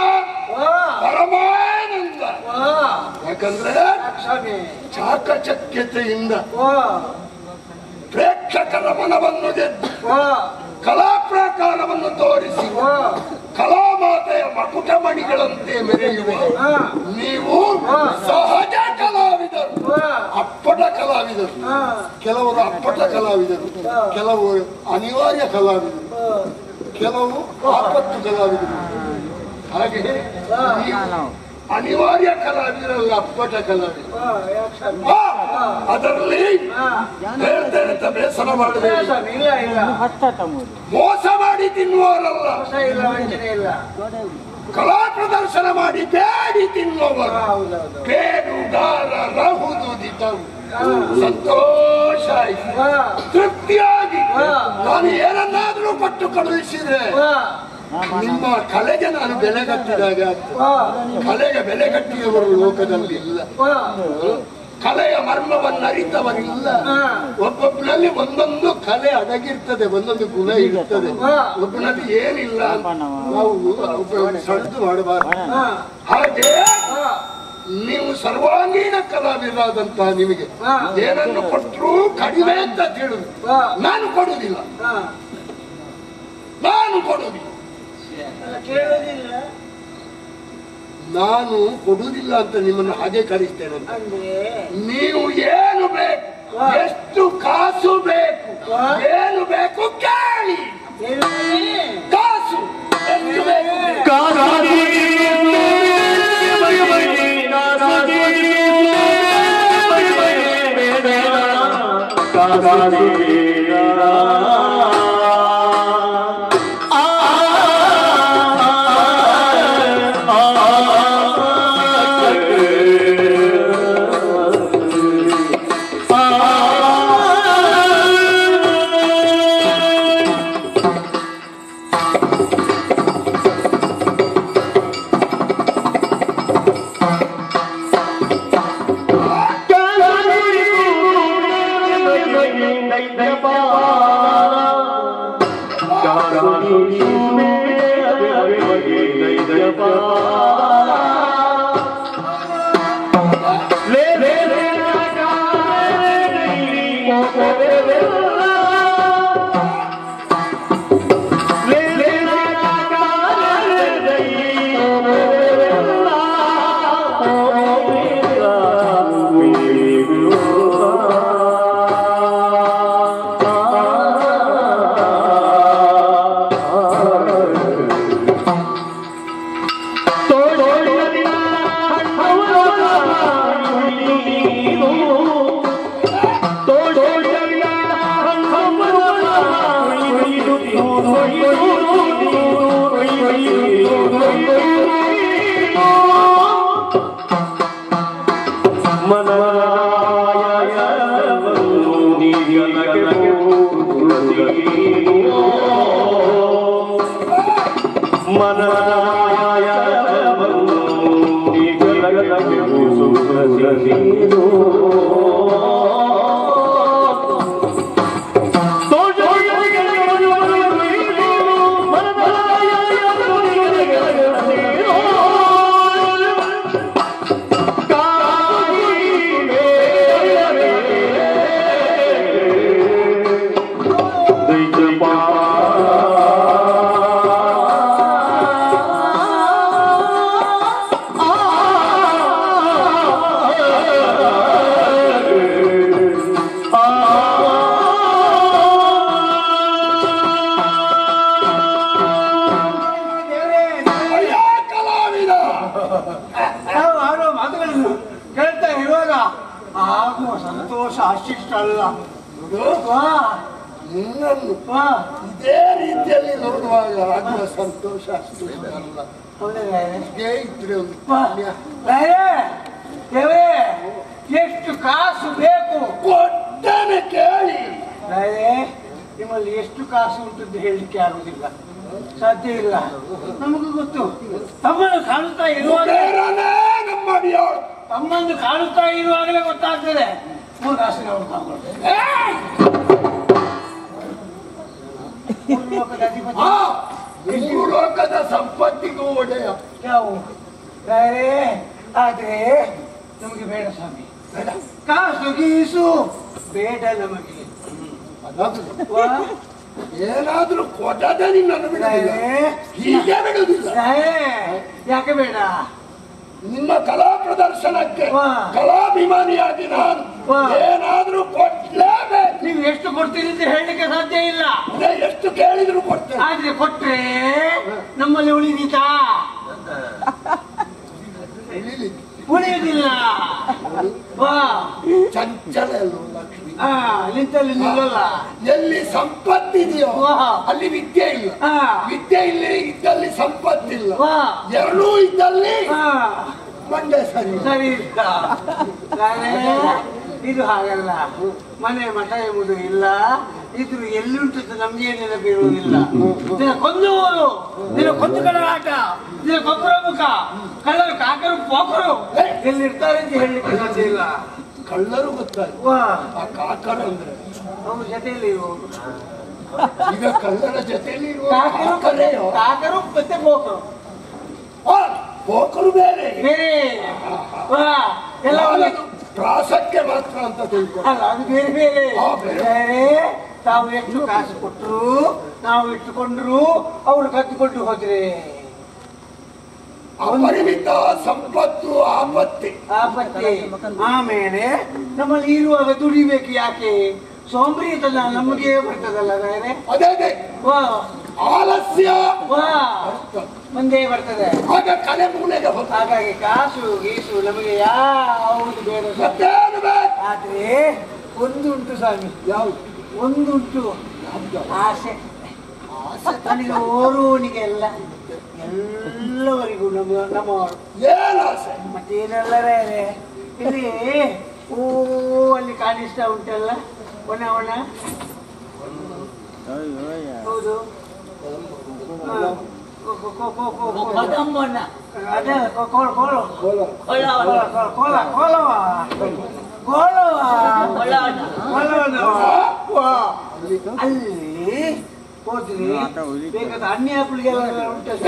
ಪರಮಾನಂದ ಯಾಕಂದ್ರೆ ಸ್ವಾಮಿ ಚಾಕಚಕ್ಯತೆಯಿಂದ ಓ ಪ್ರೇಕ್ಷಕರ ಮನವನ್ನು ಗೆದ್ದು ಓ ಕಲಾ ಪ್ರಾಕಾರವನ್ನು ತೋರಿಸಿ ಓ ಕಲಾಮಾತೆಯ ಮಕುಟಮಣಿಗಳಂತೆ ಮೆರೆಯುವ ಹಾ ನೀವು ಸಹಜ ಕಲಾವಿದರು ಓ ಅಪ್ಪಟ ಕಲಾವಿದರು ಹಾ ಕೆಲವರು ಅಪ್ಪಟ ಕಲಾವಿದರು ಕೆಲವು ಅನಿವಾರ್ಯ ಕಲಾವಿದರು ಕೆಲವು ಆಪತ್ತು ಕಲಾವಿದರು ಹಾಗೆ ನೀವು ಅನಿವಾರ್ಯ ಕಲಾವಿದರಲ್ಲ ಅಪ್ಪಟ ಕಲಾವಿದರು ಓ ಯಾಕೆ ಸ್ವಾಮಿ ಆ, ಅದರಲ್ಲಿ ಹೇಳ್ತೇನೆ ಅಂತ ಬೇಸರ ಇಲ್ಲ ಮಾಡಬೇಡಿ ಸ್ವಾಮಿ ಇಲ್ಲ ಇಲ್ಲ ಮೋಸ ಮಾಡಿ ತಿನ್ನುವವರಲ್ಲ ಮೋಸ ಇಲ್ಲ ವಂಚನೆ ಇಲ್ಲ ಕಲಾ ಪ್ರದರ್ಶನ ಮಾಡಿ ಬೇಡಿ ತಿನ್ನುವವರು ಹೌದೌದು ಬೇಡುಗಾರರಹುದು ದಿಟವು ಸಂತೋಷ ಆಯ್ತು ವಾ ತೃಪ್ತಿಯಾಗಿ ಹಾ. ನಾನು ಏನನ್ನಾದ್ರೂ ಕೊಟ್ಟು ಕಳುಹಿಸಿದ್ರೆ ವಾ ನಿಮ್ಮ ಕಲೆಗೆ ನಾನು ಬೆಲೆ ಕಟ್ಟಿದಾಗ ಆಗ್ತದೆ. ವಾ ಕಲೆಗೆ ಬೆಲೆ ಕಟ್ಟಿಯವರು ಲೋಕದಲ್ಲಿ ಇಲ್ಲ ವಾ ಕಲೆಯ ಮರ್ಮವನ್ನು ಅರಿತವರಿಲ್ಲ ಹಾ. ಒಬ್ಬೊಬ್ಬನಲ್ಲಿ ಒಂದೊಂದು ಕಲೆ ಅಡಗಿರ್ತದೆ ಒಂದೊಂದು ಗುಣ ಇರ್ತದೆ ಹಾ. ಒಬ್ಬನಲ್ಲಿ ಏನಿಲ್ಲ ನಾವು ಒಬ್ಬ ಸಡ್ದು ಮಾಡಬಾರದು ಹಾ ಹಾಗೆ ಹಾ ನೀವು ಸರ್ವಾಂಗೀಣ ಕಲಾವಿದರಾದಂತ ನಿಮಗೆ ಹಾ. ಏನನ್ನು ಕೊಟ್ಟರು ಕಡಿಮೆ ಅಂತ ತಿಳಿದು ಹಾ. ನಾನು ಕೊಡುವುದಿಲ್ಲ ಹಾ ನಾನು ಕೊಡುವುದಿಲ್ಲ ಕೇಳೋದಿಲ್ಲ ನಾನು ಕೊಡುವುದಿಲ್ಲ ಅಂತ ನಿಮ್ಮನ್ನು ಹಾಗೆ ಕಳಿಸ್ತೇನೆ ಅಂತ. ಅಂದ್ರೆ ನೀವು ಏನು ಬೇಕು ಎಷ್ಟು ಕಾಸು ಬೇಕು ಏನು ಬೇಕು ಕೇಳಿ ಏನು? ಕಾಸು ಎಷ್ಟು ಬೇಕು ಕೇಳಿ. ದೇವ್ರೇ, ಅಯ್ಯ ಕಲಾವಿದ ನಾವು ಆಡೋ ಮಾತುಗಳನ್ನು ಕೇಳ್ತಾ ಇರುವಾಗ ಆಗುವ ಸಂತೋಷ ಅಷ್ಟಿಷ್ಟಲ್ಲ ವಾ, ನಿನ್ನನ್ನು ವಾ, ಇದೇ ರೀತಿಯಲ್ಲಿ ನೋಡುವಾಗ ಆಗುವ ಸಂತೋಷ ಅಷ್ಟು ಅಲ್ಲ ಹೌದಾ ದೇವ್ರೇ? ಹೀಗೆ ಇದ್ರೆ ಒಂದು ವಾ, ಪುಣ್ಯ. ದೇವ್ರೇ, ದೇವ್ರೇ, ಎಷ್ಟು ಕಾಸು ಬೇಕು ಕೊಟ್ಟನೆ ಕೇಳಿ ದೇವ್ರೇ, ನಿಮ್ಮಲ್ಲಿ ಎಷ್ಟು ಕಾಸು ಉಂಟು ಅಂತ ಹೇಳಲಿಕ್ಕೆ ಆಗುದಿಲ್ಲ ಸಾಧ್ಯ ಇಲ್ಲ ನಮಗೂ ಗೊತ್ತು ತಮ್ಮನ್ನು ಕಾಣುತ್ತಾ ಇರುವಾಗ ಬೇರನೇ ನಮ್ಮ ಅಡಿಯಾಳು ತಮ್ಮನ್ನು ಕಾಣುತ್ತಾ ಇರುವಾಗಲೇ ಗೊತ್ತಾಗ್ತದೆ ಮೂರು ಕಾಸಿನ ಅವ್ರು ತಗೊಂಡು. ಮೂರು ಲೋಕದ ಅಧಿಪತಿ ಆ, ಮೂರು ಲೋಕದ ಸಂಪತ್ತಿಗೂ ಒಡೆಯ ನಾವು ಬೇರೆ ಆದ್ರೆ ನಮಗೆ ಬೇಡ ಸ್ವಾಮಿ ಕಾಸು ಗೀಸು ಬೇಡ ನಮಗೆ ಅದಾದ್ರು ವಾ, ಏನಾದ್ರೂ ಕೊಡದೆ ನಿನ್ನನ್ನು ಬಿಡಲಿಲ್ಲ ಬೇರೆ. ಹೀಗೆ ಬಿಡುವುದಿಲ್ಲ ಬೇರೆ. ಯಾಕೆ ಬೇಡ ನಿಮ್ಮ ಕಲಾ ಪ್ರದರ್ಶನಕ್ಕೆ ವಾ. ಕಲಾಭಿಮಾನಿಯಾಗಿ ನಾನು ವಾ. ಏನಾದ್ರೂ ಕೊಡ್ಲೇಬೇಕು ನೀವು ಎಷ್ಟು ಕೊಡ್ತೀರಿ ಅಂತ ಹೇಳಲಿಕ್ಕೆ ಸಾಧ್ಯ ಇಲ್ಲ ಅದೇ ಎಷ್ಟು ಕೇಳಿದ್ರು ಕೊಡ್ತೇನೆ ಆದ್ರೆ ಕೊಟ್ರೆ ನಮ್ಮಲ್ಲಿ ಉಳಿದೀತಾ ಉಳಿಲಿಕ್ಕೆ ಉಳಿಯುವುದಿಲ್ಲ ವಾ ಚಂಚಲ ಅಲ್ವ ಲಕ್ಷ್ಮಿ ಆ ನಿಂತಲ್ಲಿ ನಿಲ್ಲಲ್ಲ ಎಲ್ಲಿ ಸಂಪತ್ತಿದೆಯೋ ವಾ. ಅಲ್ಲಿ ವಿದ್ಯೆ ಇಲ್ಲ ಆ ವಿದ್ಯೆ ಇಲ್ಲಿ ಇದ್ದಲ್ಲಿ ಸಂಪತ್ತಿಲ್ಲ ವಾ ಎರಡೂ ಇದ್ದಲ್ಲಿ ಆ ಮಂಡೆ ಸರಿ ಸರಿ ಇಲ್ಲ. ನಾನೇ ಇದು ಹಾಗಲ್ಲ ಮನೆ ಮಠ ಎಂಬುದು ಇಲ್ಲ ಇದ್ರು ಎಲ್ಲಿಂಟು ಅಂತ ನಮ್ಗೆ ನೆನಪಿರುವುದಿಲ್ಲ ದಿನ ಕೊಂದುವರು ದಿನ ಕೊಂದು ಕಡಲಾಟ ದಿನ ಕೊಕ್ಕರ ಮುಖ ಕಳ್ಳರು ಕಾಕರು ಪೋಕರು ಎಲ್ಲಿರ್ತಾರೆ ಅಂತ ಹೇಳಲಿಕ್ಕೆ ಸಾಧ್ಯ ಇಲ್ಲ ಕಳ್ಳರು ಗೊತ್ತಾಯ್ತು ವಾ ಆ ಕಾಕರು ಅಂದ್ರೆ ಅವ್ರ ಜೊತೆಯಲ್ಲಿ ಇರುವವರು ಈಗ ಕಳ್ಳರ ಜೊತೆಯಲ್ಲಿ ಇರುವ ಕಾಕರು ಕಾಕರೇಯೋ ಕಾಕರು ಮತ್ತೆ ಪೋಕರು ಆ, ಪೋಕರು ಬೇರೆ ಬೇರೆ ವಾ ಎಲ್ಲ ನಾನು ಒಂದೇ. ಅದು ಪ್ರಾಸಕ್ಕೆ ಮಾತ್ರ ಅಂತ ತಿಳ್ಕೊ ಅಲ್ಲ ಅದು ಬೇರೆ ಬೇರೆ ಹಾ, ಬೇರೆ. ಬೇರೆ ತಾವು ಎಷ್ಟು ಕಾಸು ಕೊಟ್ಟರು ನಾವು ಇಟ್ಟುಕೊಂಡ್ರು ಅವ್ರು ಕದ್ದುಕೊಂಡು ಹೋದ್ರೆ ಅಪರಿಮಿತ ಸಂಪತ್ತು ಆಪತ್ತಿ ಆಪತ್ತೆ ಆಮೇಲೆ ನಮ್ಮಲ್ಲಿ ಇರುವಾಗ ದುಡಿಬೇಕು ಯಾಕೆ ಸೋಂಬೇರಿತನ ನಮಗೆ ಬರ್ತದಲ್ಲ ಬೇರೆ ಅದೇ ಅದೇ ವಾ ಆಲಸ್ಯ ವಾ ಮುಂದೆ ಬರ್ತದೆ ಆಗ ಕಲೆ ಮೂಲೆಗೆ ಹೋಗ್ತದೆ ಹಾಗಾಗಿ ಕಾಸು ಗೀಸು ನಮಗೆ ಯಾವುದು ಬೇಡ ಸ್ವಾಮಿ. ಮತ್ತೇನು ಬೇಕು? ಆದ್ರೆ ಒಂದುಂಟು ಸ್ವಾಮಿ ಯಾವುದು ಒಂದುಂಟು ಆಸೆ ನನಗೆ ಓರುವನಿಗೆಲ್ಲ ಎಲ್ಲವರಿಗೂ ನಮ್ಮ ನಮ್ಮವರು ಏನು ಆಸೆ ಮತ್ತೇನೆಲ್ಲರೇ ಇಲ್ಲಿ ಓ ಅಲ್ಲಿ ಕಾಣಿಸ್ತಾ ಉಂಟಲ್ಲ ಒಣ ಒಣ ಹೌದು ಹಾ. ಕೋ- ಕೋ- ಕೋ- ಕೋ- ಕೋ- ಕೋ- ಕದಂಬಣ್ಣ ಅದೇ ಕೋ- ಕೋಲ ಕೋಲ ಒಳ್ಳೆಯವನು. ಕೋಲ ಕೋಲ ಕೋಲವ ಕೋಲವ ಒಳ್ಳೆಯವನು. ಕೋಲವನವ. ಅಲ್ಲಿ ಹೋದ್ರಿ ಬೇಕಾದ ಅಣ್ಣಿ ಹಪ್ಪಳಿಗೆಲ್ಲ ಉಂಟಲ್ಲ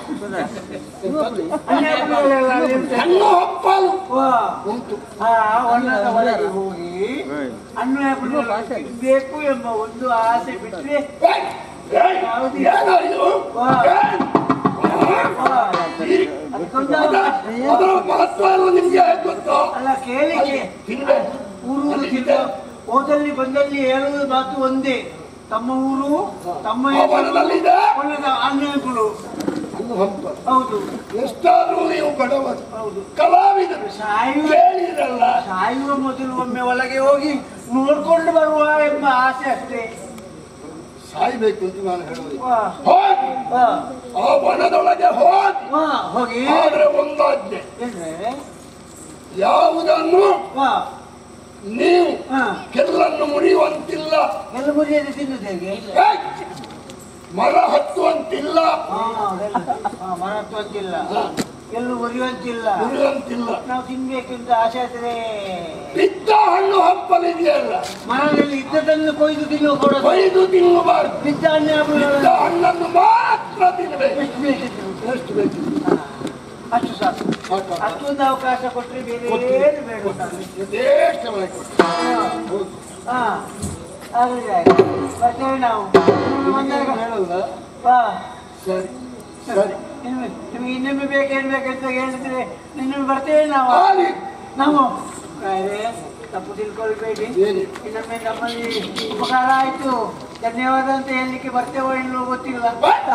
ಅಣ್ಣಿ ಹಪ್ಪಳಿಗೆಲ್ಲ ಅಲ್ಲಿ ಉಂಟಲ್ಲ? ಹಣ್ಣು ಹಪ್ಪಲು ವಾ. ಆ ಹೊನ್ನದ ಹೊರಗೆ ಹೋಗಿ ಅನ್ನ ಹಪ್ಪಳಿಗೆಲ್ಲ ಬೇಕು ಎಂಬ ಒಂದು ಆಸೆ ಬಿಟ್ರೆ ಏಯ್! ಏಯ್! ಏನೋ ಇದು? ವಾ. ಏಯ್! ವಾ. ಅದಕ್ಕೊಂದು ಅದ- ಅದರ ಮಹತ್ವ ಎಲ್ಲ ನಿಮ್ಗೆ ಹೇಗೆ ಗೊತ್ತು ಅಲ್ಲ ಕೇಳಿಕೆ ತಿನ್ಬೇಕು ಊರು ತಿಂದ ಹೋದಲ್ಲಿ ಬಂದಲ್ಲಿ ಹೇಳುವುದು ಮಾತು ಒಂದೇ ತಮ್ಮ ಊರು ತಮ್ಮ ಆ ವನದಲ್ಲಿದೆ ಹೊಲದ ಅನ್ನಗಳು ಹಣ್ಣು ಹಂಪಲು ಹೌದು ಎಷ್ಟಾದ್ರೂ ನೀವು ಬಡವರು ಹೌದು ಕಲಾವಿದರು ಸಾಯುವ ಕೇಳಿರಲ್ಲ ಸಾಯುವ ಮೊದಲು ಒಮ್ಮೆ ಒಳಗೆ ಹೋಗಿ ನೋಡ್ಕೊಂಡು ಬರುವ ಎಂಬ ಆಸೆ ಅಷ್ಟೇ ಸಾಯ್ಬೇಕು ಅಂತ ನಾನು ಹೇಳೋದು ವಾ, ಹೋಗಿ ವಾ, ಆ ವನದೊಳಗೆ ಹೋಗಿ ವಾ, ಹೋಗಿ ಆದ್ರೆ ಒಂದಾಜ್ಞೆ ಏನ್ರೆ? ಯಾವುದನ್ನು ವಾ, ನೀವು ಹಾ, ಕೆಲ್ಲನ್ನು ಮುರಿಯುವಂತಿಲ್ಲ ಎಲ್ಲ ಮುರಿಯದೆ ತಿನ್ನುದು ಹೇಗೆ ಏಯ್! ಮರ ಹತ್ತುವಂತಿಲ್ಲ ಹಾ, ಅದೆಲ್ಲ. ಹಾ, ಮರ ಹತ್ತುವಂತಿಲ್ಲ ಎಲ್ಲೂ ಮುರಿಯುವಂತಿಲ್ಲ ಮುರಿಯುವಂತಿಲ್ಲ ನಾವು ತಿನ್ಬೇಕಂತ ಆಸೆ ಆದ್ರೆ ಬಿದ್ದ ಹಣ್ಣು ಹಪ್ಪಲಿದೆಯಲ್ಲ ಮರದಲ್ಲಿ ಇದ್ದದನ್ನು ಕೊಯ್ದು ತಿನ್ನುವ ಕೂಡ ಕೊಯ್ದು ತಿನ್ನಬಾರ್ದು ಬಿದ್ದ ಹಣ್ಣು ಬಿದ್ದ ಹಣ್ಣನ್ನು ಮಾತ್ರ ತಿನ್ನಬೇಕು ಎಷ್ಟು ಬೇಕಿತ್ತು ಎಷ್ಟು ಬೇಕು ಅಷ್ಟು ಸಾಕು ಅಷ್ಟೊಂದು ಅವಕಾಶ ಕೊಟ್ಟರೆ ಬೇರೆ ಏನು ಬೇಡ ಸ್ವಾಮಿ. ಯಥೇಷ್ಟವಾಗಿ ಕೊಡು. ಹಾ ಆಗಲಿ ಆಯ್ತು. ಬರ್ತೇವೆ ನಾವು ಬಂದಾಗ ಹೇಳಲ್ಲ ವಾ ಸರಿ ಸರಿ ನಿಮ್ಗೆ ನಿಮ್ಗೆ ಇನ್ನೊಮ್ಮೆ ಬೇಕೇನು ಬೇಕಂತ ಹೇಳಿದ್ರೆ ಇನ್ನೊಮ್ಮೆ ಬರ್ತೇವೆ ನಾವು ಆಗಲಿ ನಾವು ಅರೆ, ತಪ್ಪು ತಿಳ್ಕೊಳ್ಬೇಡಿ ಏನು? ಇನ್ನೊಮ್ಮೆ ನಮ್ಮಲ್ಲಿ ಉಪಕಾರ ಆಯ್ತು ಧನ್ಯವಾದ ಅಂತ ಹೇಳಲಿಕ್ಕೆ ಬರ್ತೇವೋ ಇಲ್ವೋ ಗೊತ್ತಿಲ್ಲ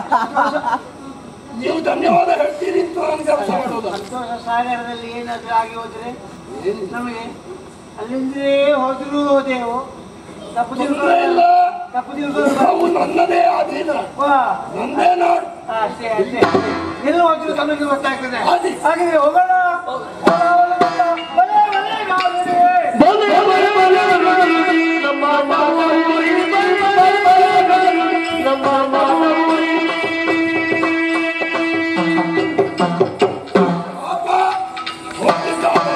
ನೀವು ಧನ್ಯವಾದ ಹೇಳ್ತೀರಿ ಅಂತ ನಾನು ಕೆಲಸ ಮಾಡೋದು ಸಂತೋಷ ಸಾಗರದಲ್ಲಿ ಏನಾದ್ರೂ ಆಗಿ ಹೋದ್ರೆ ನಮಗೆ ಅಲ್ಲಿಂದಲೇ ಹೋದ್ರು ಹೋದೆವು ತಪ್ಪು ತೊಂದ್ರೆ ಇಲ್ಲ ತಿಳ್ಕೊಳ್ಳ ತಪ್ಪು ತಿಳ್ಕೊಳ್ಳ ಅವು ನನ್ನದೇ ಅಧೀನ ವಾ ನಂದೇ ನಾಡು ಅಷ್ಟೇ ಅಷ್ಟೇ ಎಲ್ಲ ಹೋದ್ರು ತಮಗೆ ಗೊತ್ತಾಗ್ತದೆ ಹಾಗೆ. ಹಾಗಿದ್ರೆ ಹೋಗೋಣ ಹೋಗೋಣ, ಹೋಗೋಣ. ಬಲೆ, ಬಲೆ, ಗಾಬರಿ. ಬಲೆ ಬಲೆ ಬಲೆ ಬಲೆ ನಮ್ಮ ಮಾನವರಿ ಬಲೆ ಬಲೆ ಬಲೆ ಬಲೆ ನಮ್ಮ ಮಾನವರಿ ಪಾಪ ಹೋಗಿದ್ದಾನೆ.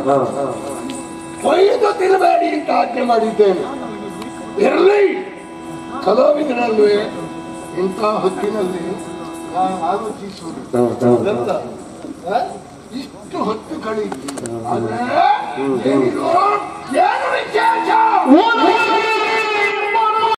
ಕೊಯ್ದು ತಿನ್ನಬೇಡಿ ಅಂತ ಆಜ್ಞೆ ಮಾಡಿದ್ದೇನೆ ಇರಲಿ ಕಲಾವಿದರಲ್ಲಿ ಇಂಥ ಹೊತ್ತಿನಲ್ಲಿ ನಾನು ಆಲೋಚಿಸುವುದು ಅದಲ್ಲ, ಆ? ಇಷ್ಟು ಹೊತ್ತು ಕಳೀತು ಆದ್ರೆ ಏನಿದು? ಏನು ವಿಶೇಷ